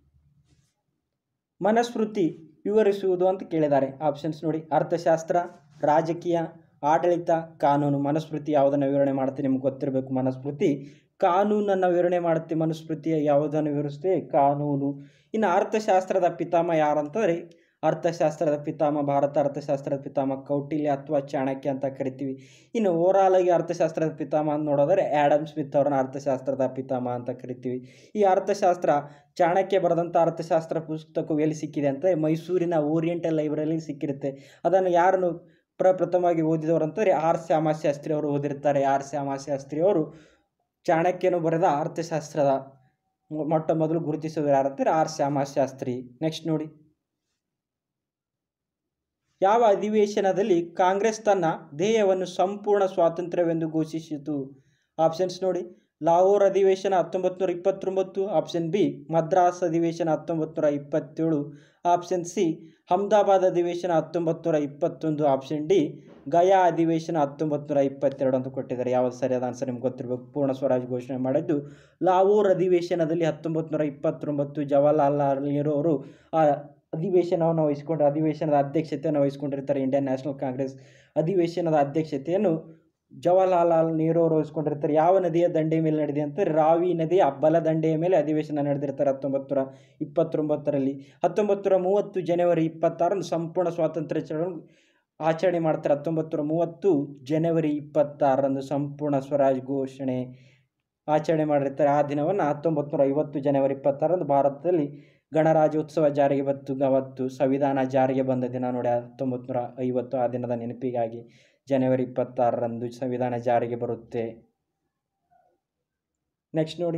ಮನಸ್ಮೃತಿ ವಿವರಿಸುವುದು ಅಂತ ಕೇಳಿದ್ದಾರೆ ಆಪ್ಷನ್ಸ್ ನೋಡಿ ಅರ್ಥಶಾಸ್ತ್ರ ರಾಜಕೀಯ ಆಡಳಿತ ಕಾನೂನು ಮನುಸ್ಮೃತಿ ಯಾವುದನ್ನು ವಿವರಣೆ ಮಾಡುತ್ತೆ ನಿಮ್ಗೆ ಗೊತ್ತಿರಬೇಕು ಮನುಸ್ಮೃತಿ ಕಾನೂನನ್ನು ವಿವರಣೆ ಮಾಡುತ್ತೆ ಮನುಸ್ಮೃತಿಯ ಯಾವುದನ್ನು ವಿವರಿಸುತ್ತೆ ಕಾನೂನು ಇನ್ನು ಅರ್ಥಶಾಸ್ತ್ರದ ಪಿತಾಮಹ ಯಾರು ಅಂತಂದರೆ ಅರ್ಥಶಾಸ್ತ್ರದ ಪಿತಾಮಹ ಭಾರತ ಅರ್ಥಶಾಸ್ತ್ರದ ಪಿತಾಮಹ ಕೌಟಿಲ್ಯ ಅಥವಾ ಚಾಣಕ್ಯ ಅಂತ ಕರಿತೀವಿ ಇನ್ನು ಓವರಾಲ್ ಆಗಿ ಅರ್ಥಶಾಸ್ತ್ರದ ಪಿತಾಮಹ ಅಂತ ನೋಡೋದಾದ್ರೆ ಆ್ಯಡಮ್ ಸ್ಮಿತ್ ಅವ್ರನ್ನ ಅರ್ಥಶಾಸ್ತ್ರದ ಪಿತಾಮಹ ಅಂತ ಕರಿತೀವಿ ಈ ಅರ್ಥಶಾಸ್ತ್ರ ಚಾಣಕ್ಯ ಬರೆದಂಥ ಅರ್ಥಶಾಸ್ತ್ರ ಪುಸ್ತಕವು ಎಲ್ಲಿ ಸಿಕ್ಕಿದೆ ಅಂತ ಮೈಸೂರಿನ ಓರಿಯೆಂಟಲ್ ಲೈಬ್ರರಿಯಲ್ಲಿ ಸಿಕ್ಕಿರುತ್ತೆ ಅದನ್ನು ಯಾರನ್ನು ಪ್ರಪ್ರಥಮವಾಗಿ ಓದಿದವರು ಅಂತಂದರೆ ಆರ್ ಶ್ಯಾಮಶಾಸ್ತ್ರಿ ಅವರು ಓದಿರ್ತಾರೆ ಆರ್ ಶ್ಯಾಮಶಾಸ್ತ್ರಿ ಅವರು ಚಾಣಕ್ಯನು ಬರೆದ ಅರ್ಥಶಾಸ್ತ್ರದ ಮೊ- ಮೊಟ್ಟ ಮೊದಲು ಗುರುತಿಸೋದು ಯಾರಂತಾರೆ ಆರ್ ಶ್ಯಾಮಶಾಸ್ತ್ರಿ ನೆಕ್ಸ್ಟ್ ನೋಡಿ ಯಾವ ಅಧಿವೇಶನದಲ್ಲಿ ಕಾಂಗ್ರೆಸ್ ತನ್ನ ಧ್ಯೇಯವನ್ನು ಸಂಪೂರ್ಣ ಸ್ವಾತಂತ್ರ್ಯವೆಂದು ಘೋಷಿಸಿತು ಆಪ್ಷನ್ಸ್ ನೋಡಿ ಲಾಹೋರ್ ಅಧಿವೇಶನ ಹತ್ತೊಂಬತ್ತು ನೂರ ಇಪ್ಪತ್ತೊಂಬತ್ತು ಆಪ್ಷನ್ ಬಿ ಮದ್ರಾಸ್ ಅಧಿವೇಶನ ಹತ್ತೊಂಬತ್ತು ನೂರ ಇಪ್ಪತ್ತೇಳು ಆಪ್ಷನ್ ಸಿ ಅಹಮದಾಬಾದ್ ಅಧಿವೇಶನ ಹತ್ತೊಂಬತ್ತು ನೂರ ಇಪ್ಪತ್ತೊಂದು ಆಪ್ಷನ್ ಡಿ ಗಯಾ ಅಧಿವೇಶನ ಹತ್ತೊಂಬತ್ತು ನೂರ ಇಪ್ಪತ್ತೆರಡು ಅಂತ ಕೊಟ್ಟಿದ್ದಾರೆ ಯಾವುದು ಸರಿಯಾದ ಆನ್ಸರ್ ನಿಮ್ಗೆ ಗೊತ್ತಿರಬೇಕು ಪೂರ್ಣ ಸ್ವರಾಜ್ ಘೋಷಣೆ ಮಾಡಿದ್ದು ಲಾಹೋರ್ ಅಧಿವೇಶನದಲ್ಲಿ ಹತ್ತೊಂಬತ್ತು ನೂರ ಇಪ್ಪತ್ತೊಂಬತ್ತು ಜವಾಹರ್ಲಾಲ್ ನೆಹರು ಅವರು ಆ ಅಧಿವೇಶನವನ್ನು ವಹಿಸಿಕೊಂಡ್ರೆ ಅಧಿವೇಶನದ ಅಧ್ಯಕ್ಷತೆಯನ್ನು ವಹಿಸಿಕೊಂಡಿರ್ತಾರೆ ಇಂಡಿಯನ್ ನ್ಯಾಷನಲ್ ಕಾಂಗ್ರೆಸ್ ಅಧಿವೇಶನದ ಅಧ್ಯಕ್ಷತೆಯನ್ನು ಜವಾಹರ್ಲಾಲ್ ನೆಹರು ಅವರು ವಹಿಸ್ಕೊಂಡಿರ್ತಾರೆ ಯಾವ ನದಿಯ ದಂಡೆಯ ಮೇಲೆ ನಡೆದಿದೆ ಅಂತ ರಾವಿ ನದಿಯ ಬಲ ದಂಡೆಯ ಮೇಲೆ ಅಧಿವೇಶನ ನಡೆದಿರ್ತಾರೆ ಹತ್ತೊಂಬತ್ತು ನೂರ ಇಪ್ಪತ್ತೊಂಬತ್ತರಲ್ಲಿ ಹತ್ತೊಂಬತ್ತು ನೂರ ಮೂವತ್ತು ಜನವರಿ ಇಪ್ಪತ್ತಾರನ್ನು ಸಂಪೂರ್ಣ ಸ್ವಾತಂತ್ರ್ಯ ಚಳವಳಿ ಆಚರಣೆ ಮಾಡ್ತಾರೆ ಹತ್ತೊಂಬತ್ತು ನೂರ ಮೂವತ್ತು ಜನವರಿ ಇಪ್ಪತ್ತಾರರಂದು ಸಂಪೂರ್ಣ ಸ್ವರಾಜ್ ಘೋಷಣೆ ಆಚರಣೆ ಮಾಡಿರ್ತಾರೆ ಆ ದಿನವನ್ನು ಹತ್ತೊಂಬತ್ತು ನೂರ ಐವತ್ತು ಜನವರಿ ಇಪ್ಪತ್ತಾರರಂದು ಭಾರತದಲ್ಲಿ ಗಣರಾಜ್ಯೋತ್ಸವ ಜಾರಿಗೆ ಬಂತು ಅವತ್ತು ಸಂವಿಧಾನ ಜಾರಿಗೆ ಬಂದ ದಿನ ನೋಡಿ ಹತ್ತೊಂಬತ್ತು ನೂರ ಐವತ್ತು ಆ ದಿನದ ನೆನಪಿಗಾಗಿ ಜನವರಿ ಇಪ್ಪತ್ತಾರರಂದು ಸಂವಿಧಾನ ಜಾರಿಗೆ ಬರುತ್ತೆ ನೆಕ್ಸ್ಟ್ ನೋಡಿ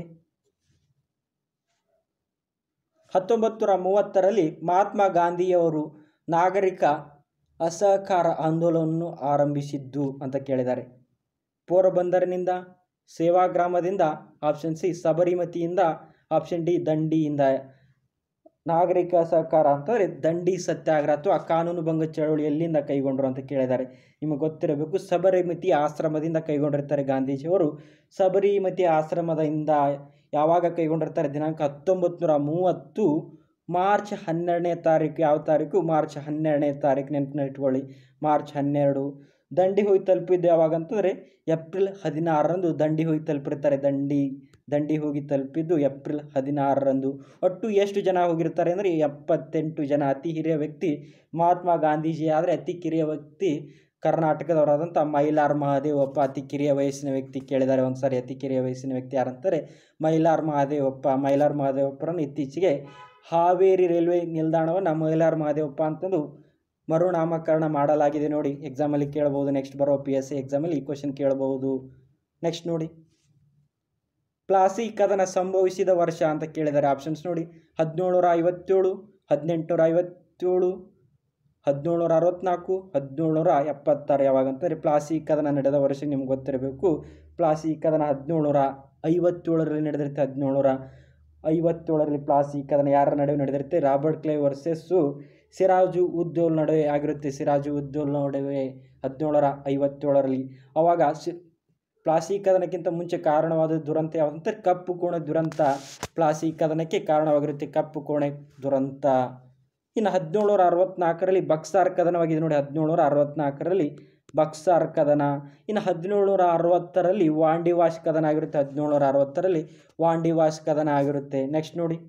ಹತ್ತೊಂಬತ್ತು ನೂರ ಮೂವತ್ತರಲ್ಲಿ ಮಹಾತ್ಮ ಗಾಂಧಿಯವರು ನಾಗರಿಕ ಅಸಹಕಾರ ಆಂದೋಲನವನ್ನು ಆರಂಭಿಸಿದ್ದು ಅಂತ ಕೇಳಿದ್ದಾರೆ ಪೋರಬಂದರಿನಿಂದ ಸೇವಾಗ್ರಾಮದಿಂದ ಆಪ್ಷನ್ ಸಿ ಸಬರಿಮತಿಯಿಂದ ಆಪ್ಷನ್ ಡಿ ದಂಡಿಯಿಂದ ನಾಗರಿಕ ಸಹಕಾರ ಅಂತಂದರೆ ದಂಡಿ ಸತ್ಯಾಗ್ರಹ ಅಥವಾ ಕಾನೂನು ಭಂಗ ಚಳವಳಿ ಎಲ್ಲಿಂದ ಕೈಗೊಂಡರು ಅಂತ ಕೇಳಿದ್ದಾರೆ ನಿಮಗೆ ಗೊತ್ತಿರಬೇಕು ಸಬರಿಮತಿ ಆಶ್ರಮದಿಂದ ಕೈಗೊಂಡಿರ್ತಾರೆ ಗಾಂಧೀಜಿಯವರು ಸಬರಿಮತಿ ಆಶ್ರಮದಿಂದ ಯಾವಾಗ ಕೈಗೊಂಡಿರ್ತಾರೆ ದಿನಾಂಕ ಹತ್ತೊಂಬತ್ತು ನೂರ ಮೂವತ್ತು ಮಾರ್ಚ್ ಹನ್ನೆರಡನೇ ತಾರೀಕು ಯಾವ ತಾರೀಕು ಮಾರ್ಚ್ ಹನ್ನೆರಡನೇ ತಾರೀಕು ನೆನಪಿನ ಇಟ್ಕೊಳ್ಳಿ ಮಾರ್ಚ್ ಹನ್ನೆರಡು ದಂಡಿ ಹೋಗಿ ತಲುಪಿದ್ದು ಯಾವಾಗ ಅಂತಂದರೆ ಏಪ್ರಿಲ್ ಹದಿನಾರರಂದು ದಂಡಿ ಹೋಗಿ ತಲುಪಿರ್ತಾರೆ ದಂಡಿ ದಂಡಿ ಹೋಗಿ ತಲುಪಿದ್ದು ಏಪ್ರಿಲ್ ಹದಿನಾರರಂದು ಒಟ್ಟು ಎಷ್ಟು ಜನ ಹೋಗಿರ್ತಾರೆ ಅಂದರೆ ಎಪ್ಪತ್ತೆಂಟು ಜನ ಅತಿ ಹಿರಿಯ ವ್ಯಕ್ತಿ ಮಹಾತ್ಮ ಗಾಂಧೀಜಿ ಆದರೆ ಅತಿ ಕಿರಿಯ ವ್ಯಕ್ತಿ ಕರ್ನಾಟಕದವರಾದಂಥ ಮೈಲಾರ್ ಮಹಾದೇವಪ್ಪ ಅತಿ ಕಿರಿಯ ವಯಸ್ಸಿನ ವ್ಯಕ್ತಿ ಕೇಳಿದ್ದಾರೆ ಒಂದು ಸಾರಿ ಅತಿ ಕಿರಿಯ ವಯಸ್ಸಿನ ವ್ಯಕ್ತಿ ಯಾರಂತಾರೆ ಮೈಲಾರ್ ಮಹಾದೇವಪ್ಪ ಮೈಲಾರ್ ಮಹಾದೇವಪ್ಪರನ್ನು ಇತ್ತೀಚೆಗೆ ಹಾವೇರಿ ರೈಲ್ವೆ ನಿಲ್ದಾಣವನ್ನು ಮೈಲಾರ್ ಮಹಾದೇವಪ್ಪ ಅಂತಂದು ಮರುನಾಮಕರಣ ಮಾಡಲಾಗಿದೆ ನೋಡಿ ಎಕ್ಸಾಮಲ್ಲಿ ಕೇಳ್ಬೋದು ನೆಕ್ಸ್ಟ್ ಬರೋ ಪಿ ಎಸ್ ಸಿ ಎಕ್ಸಾಮಲ್ಲಿ ಈ ಕ್ವಶನ್ ಕೇಳ್ಬೋದು ನೆಕ್ಸ್ಟ್ ನೋಡಿ ಪ್ಲಾಸಿ ಕದನ ಸಂಭವಿಸಿದ ವರ್ಷ ಅಂತ ಕೇಳಿದ್ದಾರೆ ಆಪ್ಷನ್ಸ್ ನೋಡಿ ಹದಿನೇಳುನೂರ ಐವತ್ತೇಳು ಹದಿನೆಂಟುನೂರ ಐವತ್ತೇಳು ಹದಿನೇಳುನೂರ ಅರವತ್ತ್ನಾಲ್ಕು ಹದಿನೇಳುನೂರ ಎಪ್ಪತ್ತಾರು ಯಾವಾಗ ಅಂತಂದರೆ ಪ್ಲಾಸಿ ಕದನ ನಡೆದ ವರ್ಷ ನಿಮ್ಗೆ ಗೊತ್ತಿರಬೇಕು ಪ್ಲಾಸಿ ಕದನ ಹದಿನೇಳುನೂರ ಐವತ್ತೇಳರಲ್ಲಿ ನಡೆದಿರುತ್ತೆ ಹದಿನೇಳುನೂರ ಐವತ್ತೇಳರಲ್ಲಿ ಪ್ಲಾಸಿ ಕದನ ಯಾರ ನಡುವೆ ನಡೆದಿರುತ್ತೆ Robert Clive versus Siraj Uddaulah ನಡುವೆ ಆಗಿರುತ್ತೆ ಸಿರಾಜು ಉದ್ದೋಲ್ ನಡುವೆ ಹದಿನೇಳರ ಐವತ್ತೇಳರಲ್ಲಿ ಅವಾಗ ಸಿ ಪ್ಲಾಸಿ ಕದನಕ್ಕಿಂತ ಮುಂಚೆ ಕಾರಣವಾದ ದುರಂತ ಯಾವುದಂತ ಕಪ್ಪು ಕೋಣೆ ದುರಂತ ಪ್ಲಾಸಿ ಕದನಕ್ಕೆ ಕಾರಣವಾಗಿರುತ್ತೆ ಕಪ್ಪು ಕೋಣೆ ದುರಂತ ಇನ್ನು ಹದಿನೇಳುನೂರ ಅರವತ್ತ್ನಾಲ್ಕರಲ್ಲಿ ಬಕ್ಸಾರ್ ಕದನವಾಗಿದೆ ನೋಡಿ ಹದಿನೇಳುನೂರ ಅರವತ್ತ್ನಾಲ್ಕರಲ್ಲಿ ಬಕ್ಸಾರ್ ಕದನ ಇನ್ನು ಹದಿನೇಳುನೂರ ಅರವತ್ತರಲ್ಲಿ ವಾಂಡಿವಾಶ್ ಕದನ ಆಗಿರುತ್ತೆ ಹದಿನೇಳುನೂರ ಅರವತ್ತರಲ್ಲಿ ವಾಂಡಿವಾಶ್ ಕದನ ಆಗಿರುತ್ತೆ ನೆಕ್ಸ್ಟ್ ನೋಡಿ